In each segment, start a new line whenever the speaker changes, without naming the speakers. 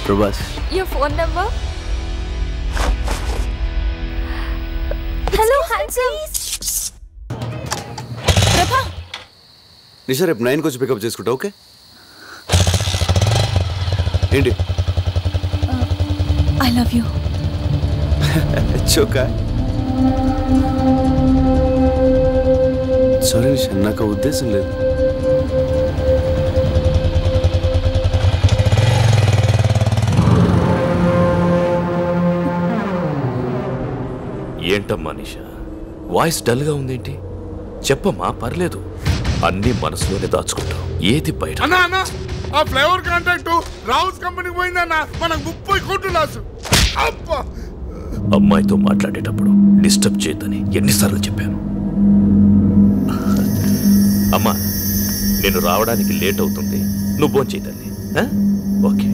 Prabhas
Your phone number? Hello, handsome. ప్రభా
నిషా రేపు నైన్కి వచ్చి పికప్ చేసుకుంటా ఓకే ఏంటి
ఐ లవ్ యూ
చోకా సారీ నిషా నాకు ఆ ఉద్దేశం లేదు
ఏంటమ్మా నిషా వాయిస్ డల్గా ఉందేంటి చెప్పమ్మా పర్లేదు అన్నీ మనసులోనే దాచుకుంటావు ఏది బయట
అన్నా అన్న ఆ ఫ్లేవర్ కాంటాక్ట్ రావుస్ కంపెనీకి పోయిందన్న మనకు ముప్పై కోట్లు లాసు అబ్బా
అమ్మాయితో మాట్లాడేటప్పుడు డిస్టర్బ్ చేయొద్దని ఎన్నిసార్లు చెప్పాను అమ్మా నేను రావడానికి లేట్ అవుతుంది నువ్వు ఫోన్ తల్లి ఆ? Okay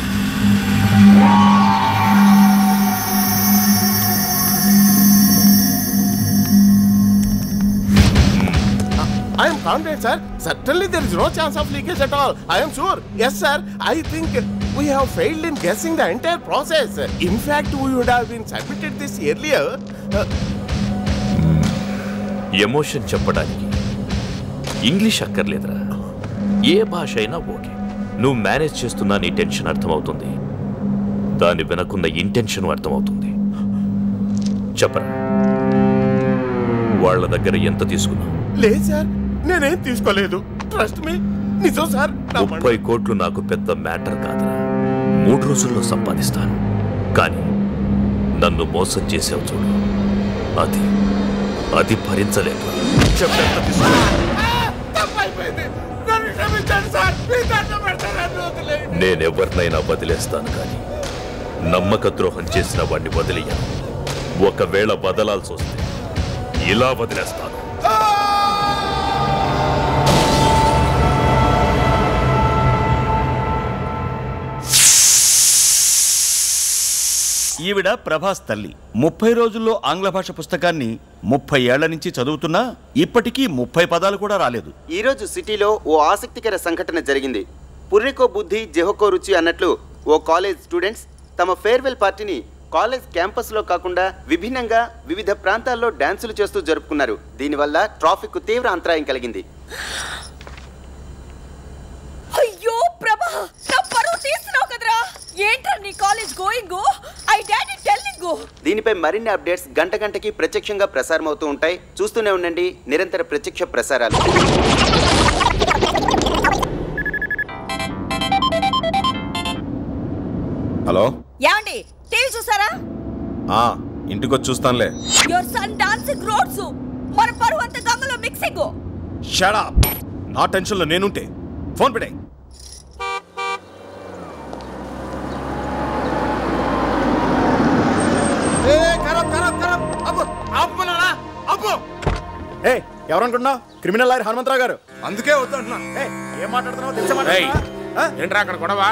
I am confident, sir. Certainly there is no chance of leakage at all. I am sure. Yes, sir. I think we have failed in guessing the entire process. In fact, we would have been submitted this earlier. Uh,
emotion చెప్పడానికి English అక్కర్లేదురా ఏ భాష అయినా okay నువ్వు manage చేస్తున్నా నీ tension అర్థమవుతుంది దాని వెనకున్న ఇంటెన్షన్ అర్థమవుతుంది చెప్పరా వాళ్ళ దగ్గర ఎంత తీసుకున్నావు
లేదు సార్ నేనేం తీసుకోలేదు ట్రస్ట్ మీ నిజం సార్
ముప్పై కోట్లు నాకు పెద్ద మ్యాటర్ కాదురా మూడు రోజుల్లో సంపాదిస్తాను కానీ నన్ను మోసం చేసావు చూడు అది అది భరించలేను చెప్పేంత తీసుకో
తప్పైపోయింది నన్ను క్షమించండి సార్ మీ దండం పెడతాను నన్ను వదిలేయండి.
నేనెవరినైనా వదిలేస్తాను కానీ నమ్మక ద్రోహం చేసిన వాడిని వదిలేయను ఒకవేళ వదలాల్సి వస్తే ఇలా వదిలేస్తాను
ఈవిడ ప్రభాస్ తల్లి ముప్పై రోజుల్లో ఆంగ్ల భాష పుస్తకాన్ని ముప్పై ఏళ్ల నుంచి చదువుతున్నా ఇప్పటికీ ముప్పై పదాలు కూడా రాలేదు
ఈరోజు సిటీలో ఓ ఆసక్తికర సంఘటన జరిగింది పుర్రెకో బుద్ధి జెహోకో రుచి అన్నట్లు ఓ కాలేజ్ స్టూడెంట్స్ తమ ఫేర్వెల్ పార్టీని కాలేజ్ క్యాంపస్లో కాకుండా విభిన్నంగా వివిధ ప్రాంతాల్లో డాన్సులు చేస్తూ జరుపుకున్నారు దీనివల్ల ట్రాఫిక్ తీవ్ర అంతరాయం కలిగింది
అయ్యో ప్రభా నా పరువు తీస్తున్నావు కదరా ఏంట్రా నీ college going I daddy telling
దీనిపై మరిన్ని అప్డేట్స్ గంట గంటకి ప్రత్యక్షంగా ప్రసారం అవుతూ ఉంటాయి చూస్తూనే ఉండండి నిరంతర ప్రత్యక్ష ప్రసారాలు
హలో
ఏమండి టీవీ చూసారా
ఆ ఇంటికి వచ్చి చూస్తానులే
యువర్ సన్ డాన్సింగ్ రోడ్స్ మన పరువు అంత గంగలో మిక్సింగ్
షడా నా టెన్షన్లో నేనుంటే ఫోన్ పెట్టే
ఏ, ఖరాబ్, ఖరాబ్, ఖరాబ్. అబ్బో, ఆపుమన్నానా? అబ్బో.
ఏ ఎవరనుకుంటున్నావు క్రిమినల్ లాయర్ హనుమంతరావు గారు
అందుకే వద్దంటున్నా
ఏ ఏం మాట్లాడుతున్నావు తెలిసే
ఏయ్,
మాట్లాడుతున్నావా? ఆ?
ఏంట్రా అక్కడ గొడవ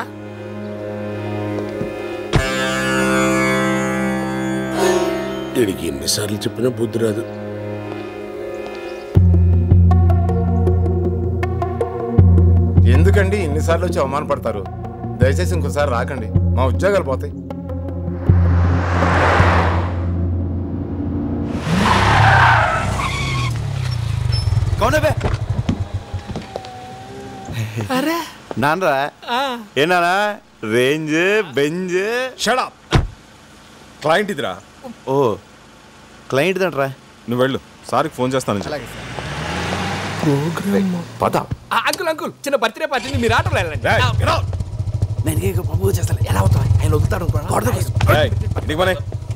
వీడికి ఎన్నిసార్లు చెప్పినా బుద్ధి రాదు
ఎందుకండి ఇన్నిసార్లు వచ్చి అవమానపడతారు దయచేసి ఇంకోసారి రాకండి మా ఉద్యోగాలు పోతాయి
కౌనబే నాన్నరా ఏనానా రేంజ్ బెంజ్
షడా క్లయింట్ ఇదిరా
ఓ క్లయింట్ దంట్రా
నువ్వు వెళ్ళు సార్కి ఫోన్ చేస్తాను
పద
అంకుల్ అంకుల్ చిన్న బర్త్డే పార్టీని మీరు ఆటోలో వెళ్ళండి
ఏయ్, get out.
నేను ఇంకా ప్రపోజ్ చేస్తాను ఎలా అవుతా ఆయన వదులుతాడు
ఏయ్, ఇంటికి పోనీ.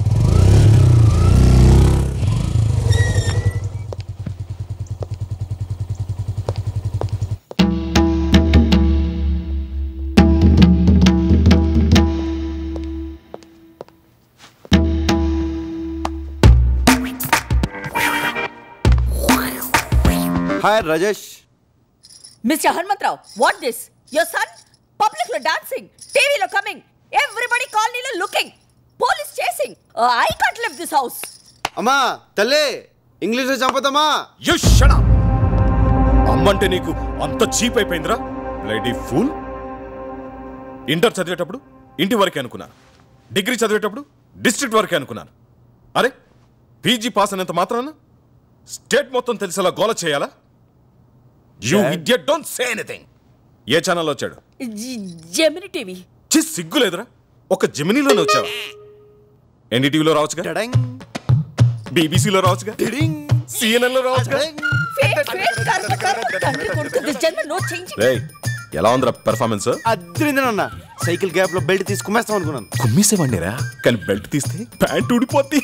Hi Rajesh
mister Hanumantharao what this your son public లో డాన్సింగ్ టీవీలో కమింగ్ ఎవ్రీబడి కాలనీలో looking police chasing I can't live this house
అమ్మా తల్లి ఇంగ్లీష్లో చంపుతామా
You shut up. అమ్మంటే నీకు అంత చీప్ అయిపోయిందిరా లైడీ ఫూల్ ఇంటర్ చదివేటప్పుడు ఇంటి వరకే అనుకున్నాను డిగ్రీ చదివేటప్పుడు డిస్ట్రిక్ట్ వరకే అనుకున్నాను అరే పీజీ పాస్ అనేంత మాత్రాన స్టేట్ మొత్తం తెలిసేలా గోల చేయాలా you idiot don't say anything ఏ ఛానల్లో వచ్చాడు
జెమిని టీవీ
చి సిగ్గు లేదురా ఒక జెమినీలోనే వచ్చావా ఎన్డీటీవీలో రావచ్చుగా బీబీసీలో రావచ్చుగా సిఎన్ఎన్ లో రావచ్చుగా
ఫేక్ ఫేక్ కర్మ కర్మ తండ్రి కొడుకు దిస్ జన్మ నో చేంజింగ్
రేయ్ ఎలా ఉందిరా పెర్ఫార్మెన్స్
అద్దరిందనన్న సైకిల్ గ్యాప్ లో బెల్ట్ తీసి కుమ్మేస్తాం అనుకున్నాను
కుమ్మేసేవాడిరా కానీ బెల్ట్ తీస్తే ప్యాంట్ ఊడిపోద్ది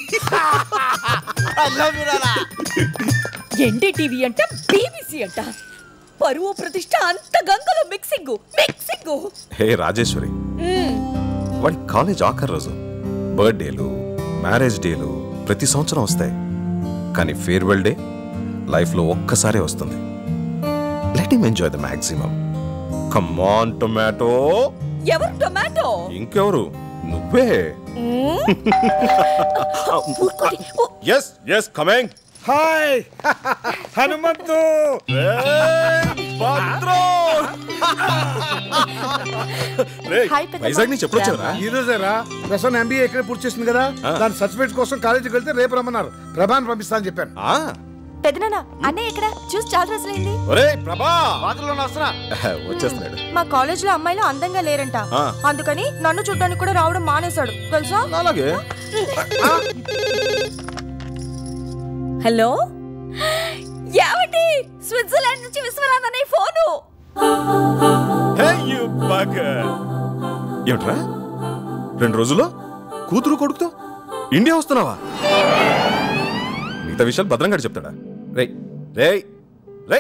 ఎన్డీటీవీ అంట బీబీసీ అంట పరువు ప్రతిష్ట అంత గంగలో మిక్సింగ్ మిక్సింగ్
హే రాజేశ్వరి వాడి కాలేజ్ ఆఖరి రోజు బర్త్డేలు మ్యారేజ్ డేలు ప్రతి సంవత్సరం వస్తాయి కానీ ఫేర్వెల్ డే లైఫ్లో ఒక్కసారే వస్తుంది let him enjoy the maximum come on tomato
ఎవరు టొమాటో
ఇంకెవరు నువ్వే yes yes coming
hi Hanumanthu
Vizag నుంచి ఎప్పుడు వచ్చావురా
ఈ రోజేరా ప్రసన్న ఎంబీఏ ఇక్కడ పూర్తి చేసింది కదా
ఆ.
దాని సర్టిఫికేట్ కోసం కాలేజీకి వెళ్తే రేపు రమ్మన్నారు ప్రభాన్ పంపిస్తా అని చెప్పాను
పెదనాన్న అన్నయ్య ఎక్కడ చూసి చాలా రోజులైంది
ఒరే ప్రభా
వాతల్లో వస్తున్నా
వచ్చేస్తున్నాడు
మా కాలేజ్ లో అమ్మాయిలు అందంగా లేరంట
ఆ.
అందుకని నన్ను చూడడానికి కూడా రావడం మానేశాడు తెలుసా
అలాగే
హలో ఏమిటి స్విట్జర్లాండ్ నుంచి విశ్వనాథ్ అనే ఫోను
హే యు బగర్ ఏమిట్రా రెండు రోజుల్లో కూతురు కొడుకుతో ఇండియా వస్తున్నావా మిగతా విషయాలు భద్రంగా చెప్తాడా రే రే రే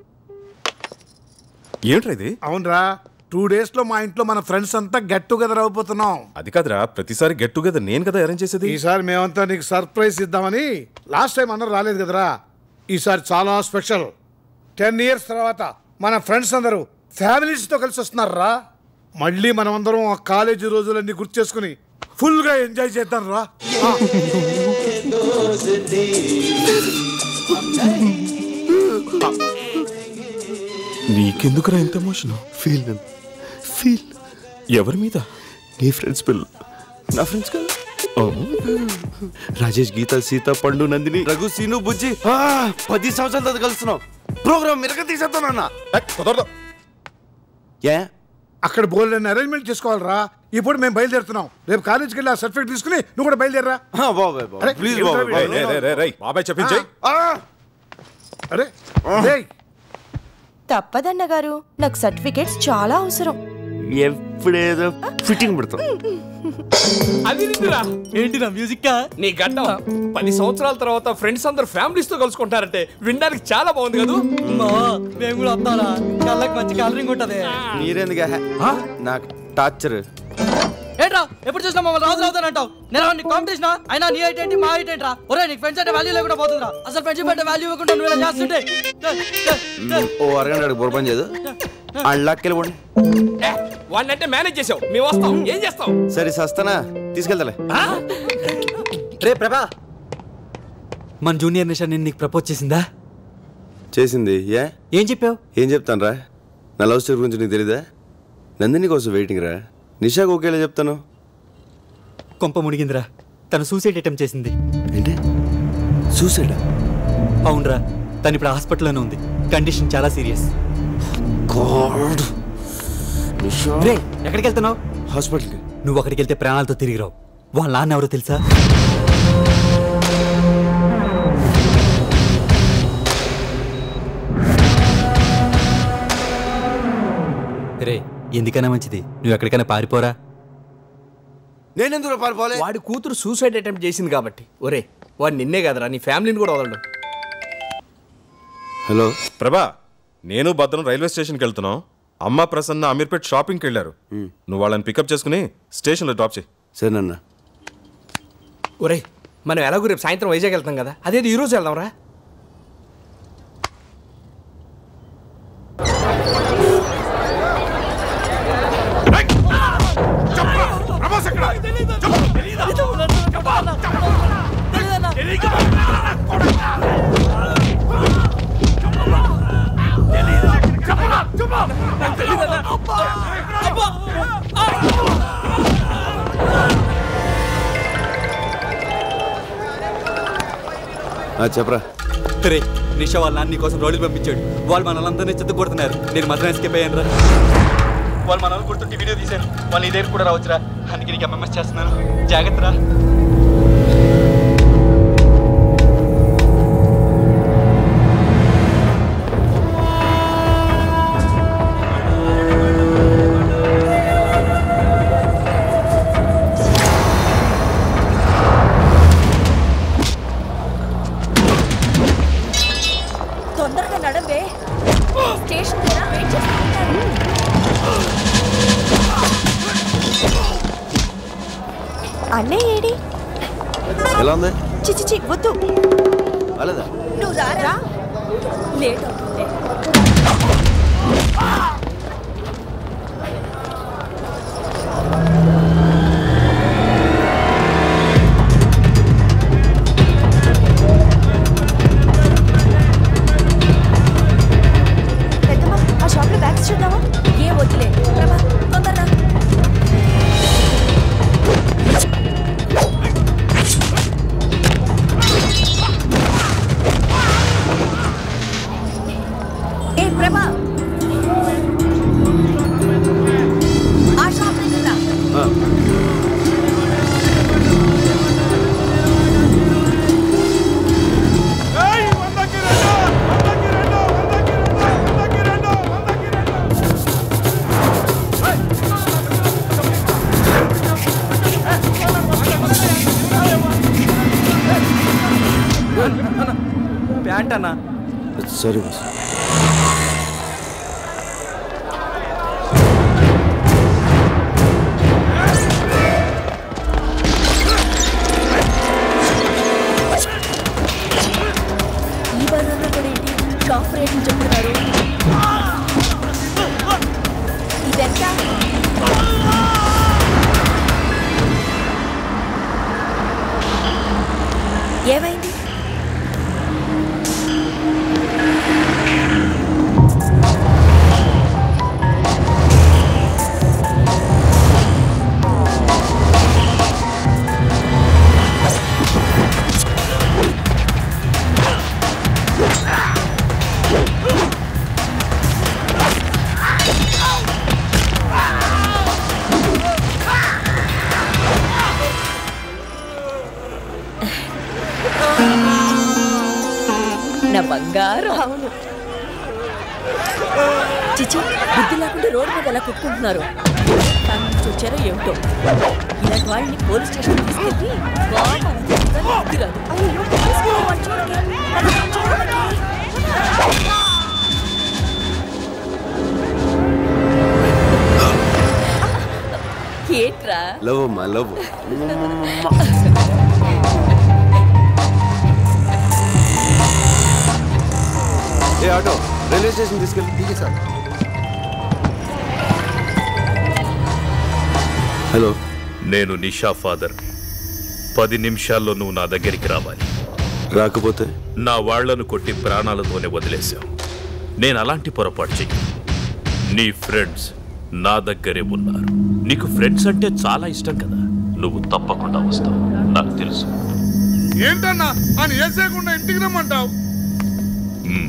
ఏమిట్రా ఇది
అవునరా టూ డేస్ లో మా ఇంట్లో మన ఫ్రెండ్స్ అంతా గెట్ టుగెదర్ అయిపోతున్నాం
అది కాదురా ప్రతిసారి గెట్ టుగెదర్ నేను కదా అరేంజ్ చేసేది
ఈసారి మేమంతా నీకు సర్ప్రైజ్ ఇద్దామని లాస్ట్ టైం అందరూ రాలేదు కదరా ఈసారి చాలా స్పెషల్ టెన్ ఇయర్స్ తర్వాత మన ఫ్రెండ్స్ అందరూ ఫ్యామిలీస్ తో కలిసి వస్తున్నారా మళ్ళీ మనం అందరం ఆ కాలేజీ రోజులన్నీ గుర్తు చేసుకుని ఫుల్ గా ఎంజాయ్ చేద్దాం రా
నీకెందుకురా ఇంత ఎమోషన్
ఫీల్ ఫీల్
ఎవరి మీద
నీ ఫ్రెండ్స్ పిల్ల నా ఫ్రెండ్స్ కదా రాజేష్ గీత సీత పండు నందిని రఘు సీను బుజ్జి ఆ, పది సంవత్సరాల తర్వాత కలుస్తున్నాం ప్రోగ్రామ్ మిరక తీసేస్తానన్నా
కుదరదు
ఏ
అక్కడ బోల్డ్ అరేంజ్మెంట్ చేసుకోవాలరా ఇప్పుడు మేము బయలుదేరుతున్నాం రేపు కాలేజీకి వెళ్ళి ఆ సర్టిఫికేట్ తీసుకుని నువ్వు కూడా బయలుదేరరా
బాబాయ్
అరే,
ప్లీజ్
ఏంట్రా
బాబాయ్
వీడు?
రే, రే, రే, రే, బాబాయ్ చెప్పించేయ్
అరే రేయ్,
తప్పదన్న గారు నాకు సర్టిఫికేట్స్ చాలా అవసరం
ఎప్పుడేదో ఫిట్టింగ్ పెడతాం
అది నిండురా ఏంటి నా మ్యూజిక్ నీ గడ్డం పది సంవత్సరాల తర్వాత ఫ్రెండ్స్ అందరు ఫ్యామిలీస్ తో కలుసుకుంటారంటే వినడానికి చాలా బాగుంది కదా
మేము కూడా వస్తారా కళ్ళకి మంచి కలరింగ్ ఉంటది
మీరెందుకు నాకు టార్చర్
ఏంట్రా ఎప్పుడు చూసినా మమ్మల్ని రాజు అవుతానంటావు నేను నీ కాంపిటీషన్ అయినా నీ హైట్ ఏంటి మా హైట్ ఏంట్రా ఒరే నీకు ఫ్రెండ్స్ అంటే వాల్యూ లేకుండా పోతుందిరా అసలు ఫ్రెండ్షిప్ అంటే వాల్యూ ఇవ్వకుండా నువ్వు ఇలా చేస్తుంటే
ఓ అరగంట అడుగు బుర్ర పని చేయదు అళ్ళకెళ్ళిపోండి
వాడినంటే మేనేజ్ చేసావు మేము వస్తాం ఏం చేస్తాం
సరే సస్తానా తీసుకెళ్తాలే
రే ప్రభా మన జూనియర్ నిషా నేను నీకు ప్రపోజ్ చేసిందా
చేసింది ఏ
ఏం చెప్పావు
ఏం చెప్తాను రా నా లవ్ స్టోరీ గురించి నీకు తెలీదా నందిని కోసం వెయిటింగ్ రా నిషాకు ఒకేలా చెప్తాను
కొంప మునిగిందిరా తను సూసైడ్ అటెంప్ట్ చేసింది
ఏంటి సూసైడా
అవునరా తను ఇప్పుడు హాస్పిటల్లోనే ఉంది కండిషన్ చాలా సీరియస్
గాడ్ నిషా
రే ఎక్కడికి వెళ్తున్నావు
హాస్పిటల్కి
నువ్వు అక్కడికి వెళ్తే ప్రాణాలతో తిరిగి రావు వాళ్ళ నాన్న ఎవరో తెలుసా రే ఎందుకైనా మంచిది నువ్వు ఎక్కడికైనా పారిపోరా
నేనెందుకు పారిపోలే
వాడి కూతురు సూసైడ్ అటెంప్ట్ చేసింది కాబట్టి ఒరే వాడు నిన్నే కదరా నీ ఫ్యామిలీని కూడా వదలడు
హలో
ప్రభా నేను భద్రం రైల్వే స్టేషన్కి వెళ్తున్నాం అమ్మ ప్రసన్న అమీర్పేట్ షాపింగ్కి వెళ్ళారు నువ్వు వాళ్ళని పికప్ చేసుకుని స్టేషన్లో డ్రాప్ చేయి
సరేనన్నా
ఒరే మనం ఎలాగో రేపు సాయంత్రం వైజాగ్ వెళ్తాం కదా అదేది ఈ రోజు వెళ్దాం రా
అబ్బా
చెప్పరా
రే నిషా వాళ్ళ నాన్న కోసం రోడ్లు పంపించాడు వాళ్ళు మనల్ని చెత్త కొడుతున్నారు నేను మాత్రం ఎస్కేప్ అయ్యాను రా వాళ్ళు మనల్ని కొడుతుంటే వీడియో తీశాను వాళ్ళు నీ దగ్గర కూడా రావచ్చురా అందుకే నీకు ఎంఎంఎస్ చేస్తున్నాను జాగ్రత్త రా
తొందరగా నడవే స్టేషన్ దగ్గర వెయిట్ చేస్తూ ఉంటాను
అన్నయ్య ఏడి
ఎలా ఉంది
చిచి చి వద్దు
అలాదా
నువ్వు రారా లేట్ అవుతుంది
పెద్దమ్మ ఆ షాప్ లో బ్యాగ్స్ చూద్దామా
ఏ వద్దులే ప్రభా తొందరగా ఏ ప్రభా ఆ షాప్ దగ్గర
ప్యాంట్ అన్నా
సారీ బాస్
ఈ బజార్లో కూడా ఏంటి షాప్ రేట్లు చెప్తున్నారు ఇదెంత ఏమైంది నా బంగారం అవును చిచి బుద్ధి లేకుండా రోడ్డు మీద ఎలా కుట్టుకుంటున్నారు దాని నుంచి వచ్చారో ఏమిటో ఇలాంటి వాళ్ళని పోలీస్ స్టేషన్ తీసుకెళ్ళి బాగా బుద్ధి రాదు అయ్యో, తీసుకోవాలి, చూడకే. అది చూడకే. ఏంట్రా
లవ్ అమ్మా లవ్ ఏ ఆటో రైల్వే స్టేషన్ తీసుకెళ్ళి దిగి సార్ హలో
నేను నిషా ఫాదర్ పది నిమిషాల్లో నువ్వు నా దగ్గరికి రావాలి
రాకపోతే
నా వాళ్లను కొట్టి ప్రాణాలతోనే వదిలేశావు నేను అలాంటి పొరపాటు చెయ్యి నీ ఫ్రెండ్స్ నా దగ్గరే ఉన్నారు నీకు ఫ్రెండ్స్ అంటే చాలా ఇష్టం కదా నువ్వు తప్పకుండా వస్తావు నాకు తెలుసు
ఏంటన్నా ఆయన వేసేయకుండా ఇంటికి రమ్మంటావు
మ్మ్.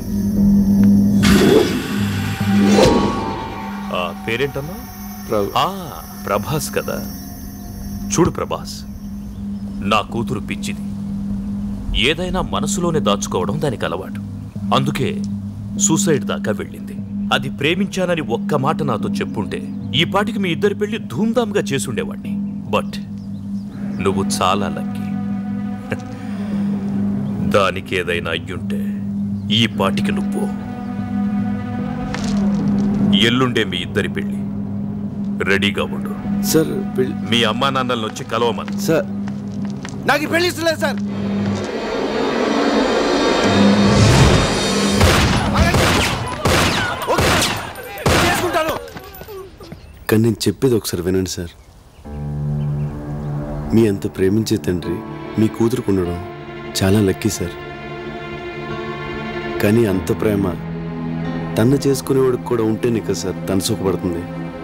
ఆ పేరేంటన్నా ఆ, ప్రభాస్ కదా చూడు ప్రభాస్ నా కూతురు పిచ్చిది ఏదైనా మనసులోనే దాచుకోవడం దానికి అలవాటు అందుకే సూసైడ్ దాకా వెళ్ళింది అది ప్రేమించానని ఒక్క మాట నాతో చెప్పుంటే ఈ పాటికి మీ ఇద్దరి పెళ్లి ధూమ్ధామ్గా చేసుండేవాణ్ణి బట్ నువ్వు చాలా లక్కీ దానికి ఏదైనా అయ్యుంటే ఈ పాటికి నువ్వు ఎల్లుండే మీ ఇద్దరి పెళ్లి రెడీగా ఉండు
సార్
మీ అమ్మా నాన్నలను వచ్చి కలవమని
సార్ నాకు ఈ పెళ్లి ఇష్టం లేదు సార్ చేసుకుంటాను కానీ నేను చెప్పేది ఒకసారి వినండి సార్ మీ అంత ప్రేమించే తండ్రి మీ కూతురుకు ఉండడం చాలా లక్కీ సార్ కానీ అంత ప్రేమ తన్ను చేసుకునేవాడికి కూడా ఉంటేనే కదా సార్ తను సుఖపడుతుంది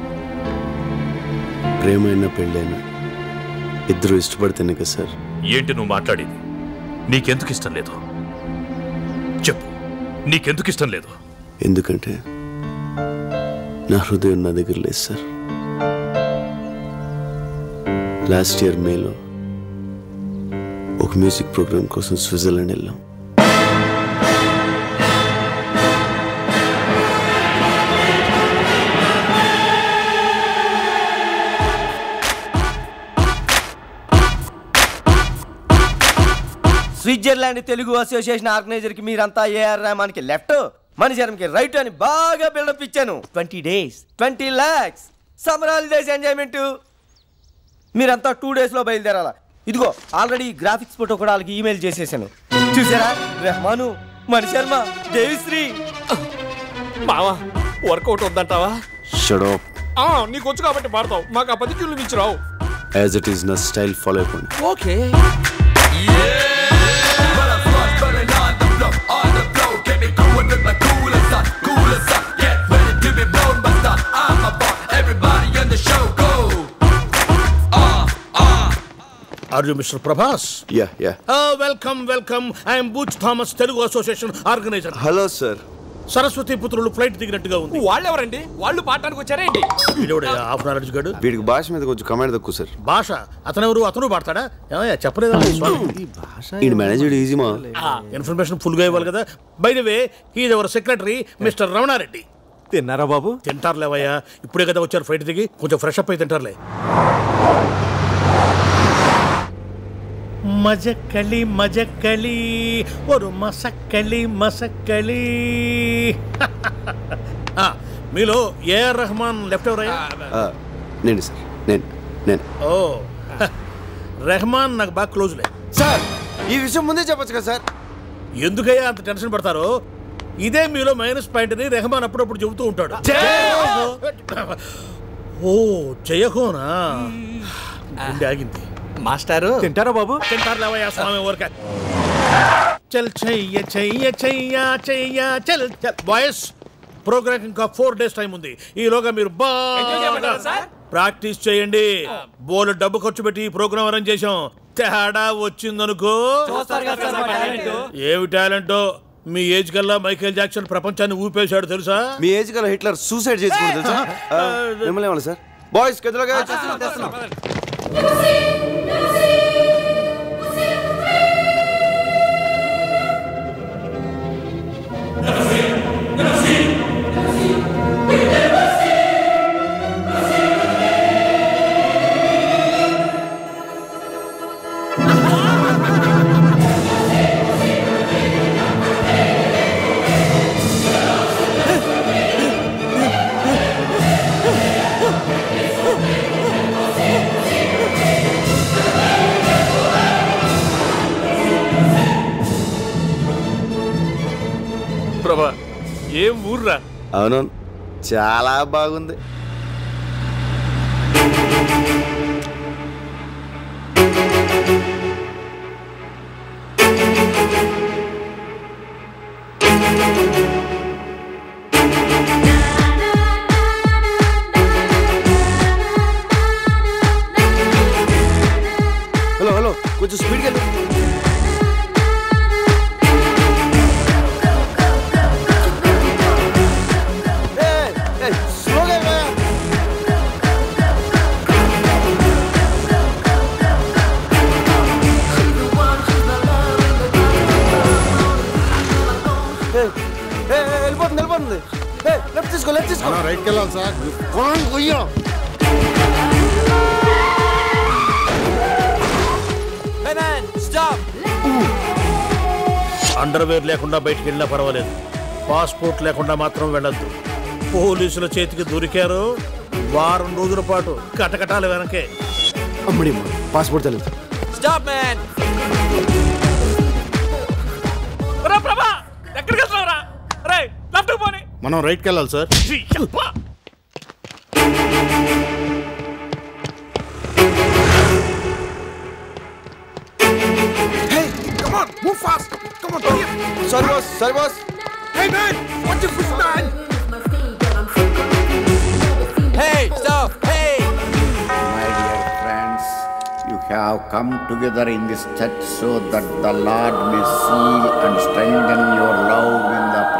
ప్రేమ అయినా పెళ్ళైనా ఇద్దరు ఇష్టపడితేనే కదా సార్
ఏంటి నువ్వు మాట్లాడేది నీకెందుకు ఇష్టం లేదు నీకెందుకు ఇష్టం లేదు
ఎందుకంటే నా హృదయం నా దగ్గర లేదు సార్ లాస్ట్ ఇయర్ మేలో ఒక మ్యూజిక్ ప్రోగ్రామ్ కోసం స్విట్జర్లాండ్ వెళ్ళాం
స్విట్జర్లాండ్ తెలుగు అసోసియేషన్ ఆర్గనైజర్ కి మీరంతా ఏఆర్ రెహమాన్కి లెఫ్ట్ మణిశరంకి రైట్ అని బాగా బిల్డప్ ఇచ్చాను twenty days twenty lakhs summer holidays enjoyment మీరంతా టూ డేస్ లో బయలుదేరాలా ఇదిగో ఆల్రెడీ గ్రాఫిక్స్ ఫోటో కూడా వాళ్ళకి ఈమెయిల్ చేసేసాను చూసారా రెహమాను మణిశర్మ దేవిశ్రీ
మావా వర్కౌట్ వద్దంటావా
షడో
ఆ, నీకు వచ్చు కాబట్టి పాడతావు మాకు ఆ పది క్యూలు నుంచి రావు
యాజ్ ఇట్ ఈస్ నా స్టైల్ ఫాలో అయిపోండి
okay
are you mister Prabhas
yeah yeah
welcome welcome I'm Butch Thomas Telugu association organiser
hello sir
Saraswati పుత్రులు ఫ్లైట్ దిగినట్టుగా ఉంది
వాళ్ళెవరండి వాళ్ళు పాడటానికి వచ్చారేంటి
వీడెవడయ్యా, హాఫ్ నాలెడ్జ్ గడు
వీడికి భాష మీద కొంచెం కమాండ్ తక్కువ సార్
భాష అతనెవరు అతను పాడతాడా ఏమయ్యా చెప్పలేదా
ఈ మేనేజర్ ఈజీ మా
ఇన్ఫర్మేషన్ ఫుల్ గా ఇవ్వాలి కదా by the way he's our secretary mister Ramana Reddy
తిన్నారా బాబు
తింటారులేవయ్యా ఇప్పుడే కదా వచ్చారు ఫ్లైట్ దిగి కొంచెం ఫ్రెష్ అప్ అయి తింటారులే మజక్కలి మజక్కలి ஒரு మసక్కలి మసక్కలి ఆ, మీలో ఏఆర్ రెహమాన్ లెఫ్ట్ ఎవరయ్యా
నేను సార్ నేను నేను
ఓ రెహమాన్ నాకు బాగా క్లోజ్లే
సార్ ఈ విషయం ముందే చెప్పొచ్చు కదా సార్
ఎందుకయ్యా అంత టెన్షన్ పడతారో ఇదే మీలో మైనస్ పాయింట్ అని రెహమాన్ అప్పుడప్పుడు చెబుతూ ఉంటాడు ఓ జయహోనా గుండె ఆగింది
మాస్టారు
తింటారా బాబు
తింటారులేవయ్యా స్వామి ఊరక చల్ చెయ్య చెయ్య చెయ్య చెయ్య చల్ చల్ బాయ్స్ ప్రోగ్రామ్ ఇంకా ఫోర్ డేస్ టైం ఉంది ఈలోగా మీరు బాగా ప్రాక్టీస్ చేయండి బోలు డబ్బు ఖర్చు పెట్టి ఈ ప్రోగ్రామ్ అరేంజ్ చేశాం తేడా వచ్చిందనుకో ఏమి టాలెంట్ మీ ఏజ్ కల్లా మైకేల్ జాక్సన్ ప్రపంచాన్ని ఊపేశాడు తెలుసా
మీ ఏజ్ గల హిట్లర్ సూసైడ్ చేసుకుంటారు తెలుసా ఆ, మిమ్మల్ని ఏమన్నా సార్ బాయ్స్ గదిలోగా చేస్తున్నాం చేస్తున్నాం
ప్రభా ఏం ఊర్రా
అవునవును చాలా బాగుంది హలో హలో కొంచెం స్పీడ్గా వెళ్ళు ఏయ్, ఏయ్, స్లోగా వెళ్ళవయ్యా. ఏయ్, ఏయ్, ఏయ్, వెళ్ళిపోతుంది వెళ్ళిపోతుంది ఏయ్, లెఫ్ట్ తీసుకో లెఫ్ట్ తీసుకో
రైట్కి వెళ్ళాలి సార్
కాన్ కొయ్యో
అండర్వేర్ లేకుండా బయటికి వెళ్ళినా పర్వాలేదు పాస్పోర్ట్ లేకుండా మాత్రం వెళ్ళొద్దు పోలీసుల చేతికి దొరికారు వారం రోజుల పాటు కటకటాల వెనకే
అమ్మడి పాస్పోర్ట్ తెలియదు
స్టాప్ మ్యాన్ రా ప్రభా ఎక్కడికి వెళ్తున్నావురా రే లెఫ్ట్ పోనీ
మనం రైట్కి వెళ్ళాలి sir
Come on, move fast. Come on, hurry up.
Sorry, boss. Sorry, boss.
Hey, man, what's your fish, man?
Hey, stop. Hey.
My dear friends, you have come together in this church so that the Lord may seal and strengthen your love in the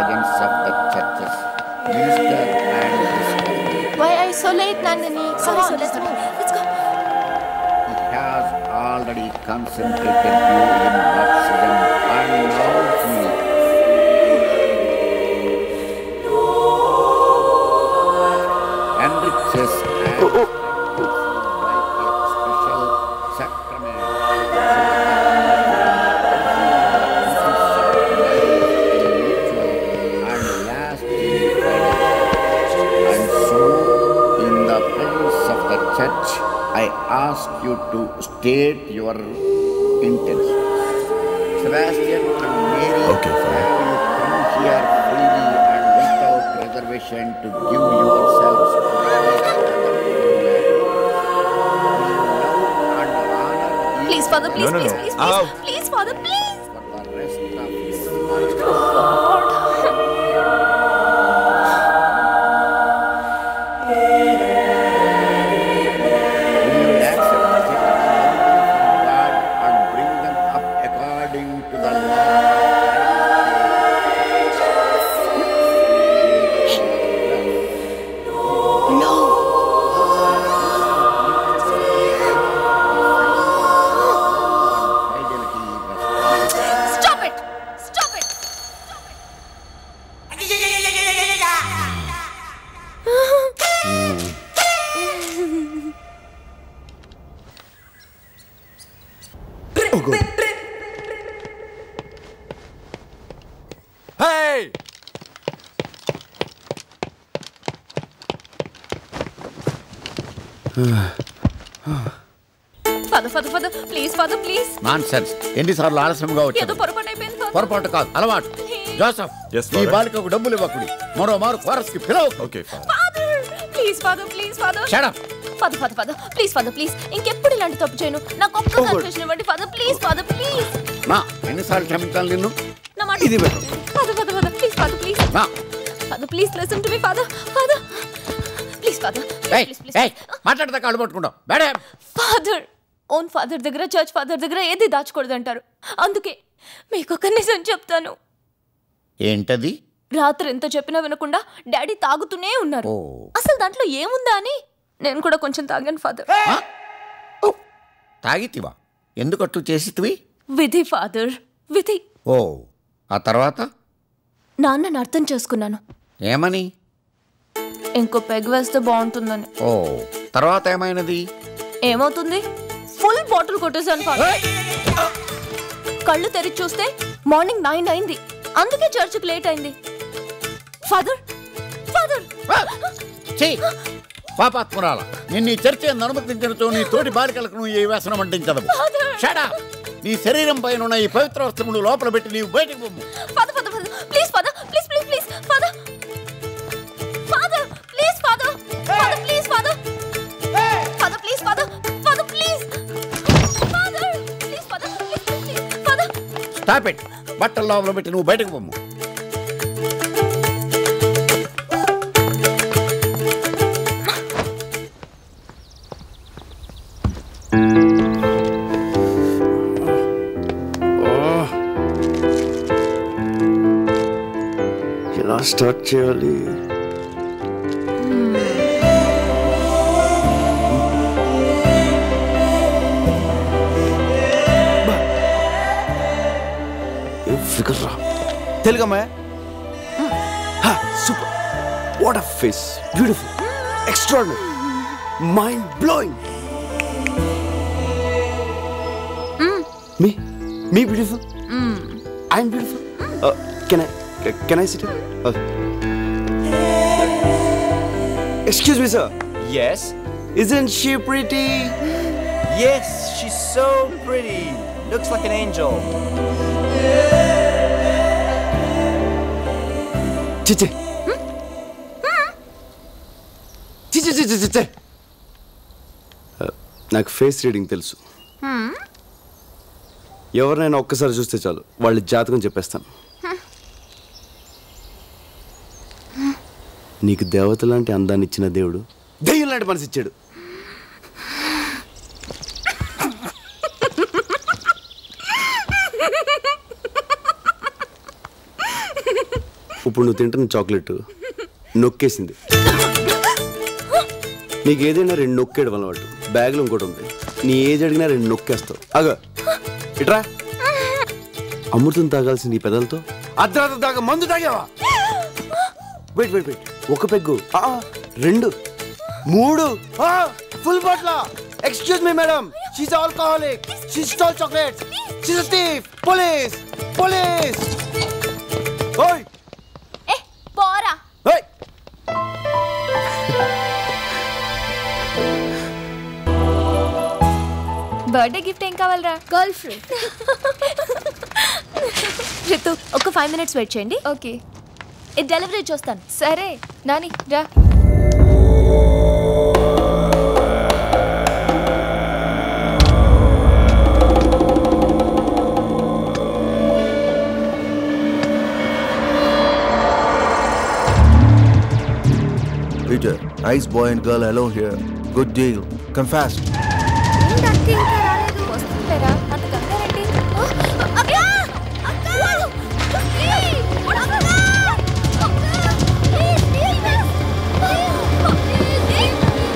wisdom and discovery.
Why are you so late, Nandini? Come on, let's move. Let's go.
He has already concentrated you in baptism and now he enriches and by a special sacrament. And lasting and so, in the presence of the church, I ask you to state your intentions. Sebastian and Mary,
Okay,
have you come here freely and without reservation to give yourselves to the faith and the true marriage? Will you love and honor each
Please, Father, please,
No, no,
please,
no.
please,
Ow.
please, please, Father, please.
for the rest of your life? Will you accept the children from God and bring them up according to the
Stop it! Stop it!
Hey!
Father, Father, Father, please, Father, please.
Nonsense ఎన్నిసార్లు ఆలస్యంగా
ఏదో
వచ్చాను
పొరపాటు అయిపోయింది Father.
పొరపాటు కాదు అలవాటు Joseph
Yes,
ఈ
Father.
బాలికకు డబ్బులు ఇవ్వకుడి మరో మారు కోరస్ కి పిలవ
okay
Father, please, Father, please, Father.
Shut up.
Father, Father, Father, please, Father, please. ఇంకెప్పుడు ఇలాంటి తప్పు చేయను నాకు ఒక్క కన్ఫ్యూజన్ ఇవ్వండి ఫాదర్ ప్లీజ్ ఫాదర్ ప్లీజ్
నా ఎన్నిసార్లు క్షమించాలి నిన్ను
నా మాట
ఇది
father father father please father please
నా
father please listen to me father father please father
ఏయ్, ఏయ్, మాట్లాడితే కాళ్ళు పట్టుకుంటాం మేడే
ఫాదర్ ఓన్ ఫాదర్ దగ్గర చర్చ్ ఫాదర్ దగ్గర ఏది దాచకూడదు అంటారు అందుకే మీకు ఒక నిజం చెప్తాను
ఏంటది
రాత్రి ఎంత చెప్పినా వినకుండా డాడీ తాగుతూనే ఉన్నారు
ఓ
అసలు దాంట్లో ఏముందా అని నేను కూడా కొంచెం తాగాను ఫాదర్
తాగితివా ఎందుకట్టు చేసితివి
విధి ఫాదర్ విధి
ఓ ఆ తర్వాత
నాన్నని అర్థం చేసుకున్నాను
ఏమని
ఇంకో పెగ్ వేస్తే బాగుంటుందని
ఓ తర్వాత ఏమైనది
ఏమవుతుంది ఫుల్ బాటిల్ కొట్టేశాను ఫాదర్ కళ్ళు తెరిచి చూస్తే మార్నింగ్ నైన్ అయింది అందుకే చర్చికి లేట్ అయింది ఫాదర్ ఫాదర్
చెయ్యి పాపాత్మురాల నిన్ను ఈ చర్చ అనుమతించినతో నీ తోటి బాలికలకు నువ్వు ఈ వ్యసనం అంటించదు షడా నీ శరీరం పైన ఉన్న ఈ పవిత్ర వస్త్రములు లోపల పెట్టి నీవు బయటకు పొమ్ము
father father father please father please please please father father please father father please father father please father father please father please father please please father
stop it బట్టల లోపల పెట్టి నువ్వు బయటకు పొమ్ము
ఎలా స్టార్ట్ చేయాలి ఫిగర్ రా తెలుగమ్మా super what a face beautiful extraordinary mind blowing మీ మీ beautiful I'm beautiful can I can I sit excuse me sir
Yes?
Isn't she pretty?
Yes, she's so pretty. Looks like an angel.
చిచ్చే చిచ్చే చిచ్చే చిచ్చే నాకు face reading తెలుసు ఎవరినైనా ఒక్కసారి చూస్తే చాలు వాళ్ళ జాతకం చెప్పేస్తాను నీకు దేవత లాంటి అందాన్ని ఇచ్చిన దేవుడు దెయ్యం లాంటి మనసు ఇచ్చాడు ఇప్పుడు నువ్వు తింటున్న చాక్లెట్ నొక్కేసింది నీకు ఏదైనా రెండు నొక్కేయడం అలవాటు బ్యాగ్లో ఇంకోటి ఉంది నీ ఏజ్ అడిగినా రెండు నొక్కేస్తావు అగ ఇట్రా అమృతం తాగాల్సింది ఈ పెదలతో అర్ధరాత్రి దాకా మందు తాగావా వెయిట్ వెయిట్ వెయిట్ ఒక పెగ్గు ఆ, రెండు మూడు ఫుల్ బాట్ల excuse me madam she's alcoholic she stole chocolates she's thief police police ఓయ్
పోరా
ఓయ్
బర్త్డే గిఫ్ట్ ఏం కావాలరా గర్ల్ ఫ్రెండ్ రితు ఒక ఫైవ్ మినిట్స్ వెయిట్ చేయండి ఓకే ఇది డెలివరీ చూస్తాను సరే నాని రా
Peter, ice boy and girl alone here. Good deal. Come fast.
ఏంటక్క ఇంకా రాలేదు వస్తుంటారా అంత కంగారండి అక్క అక్క ప్లీజ్ అక్క అక్క ప్లీజ్ ప్లీజ్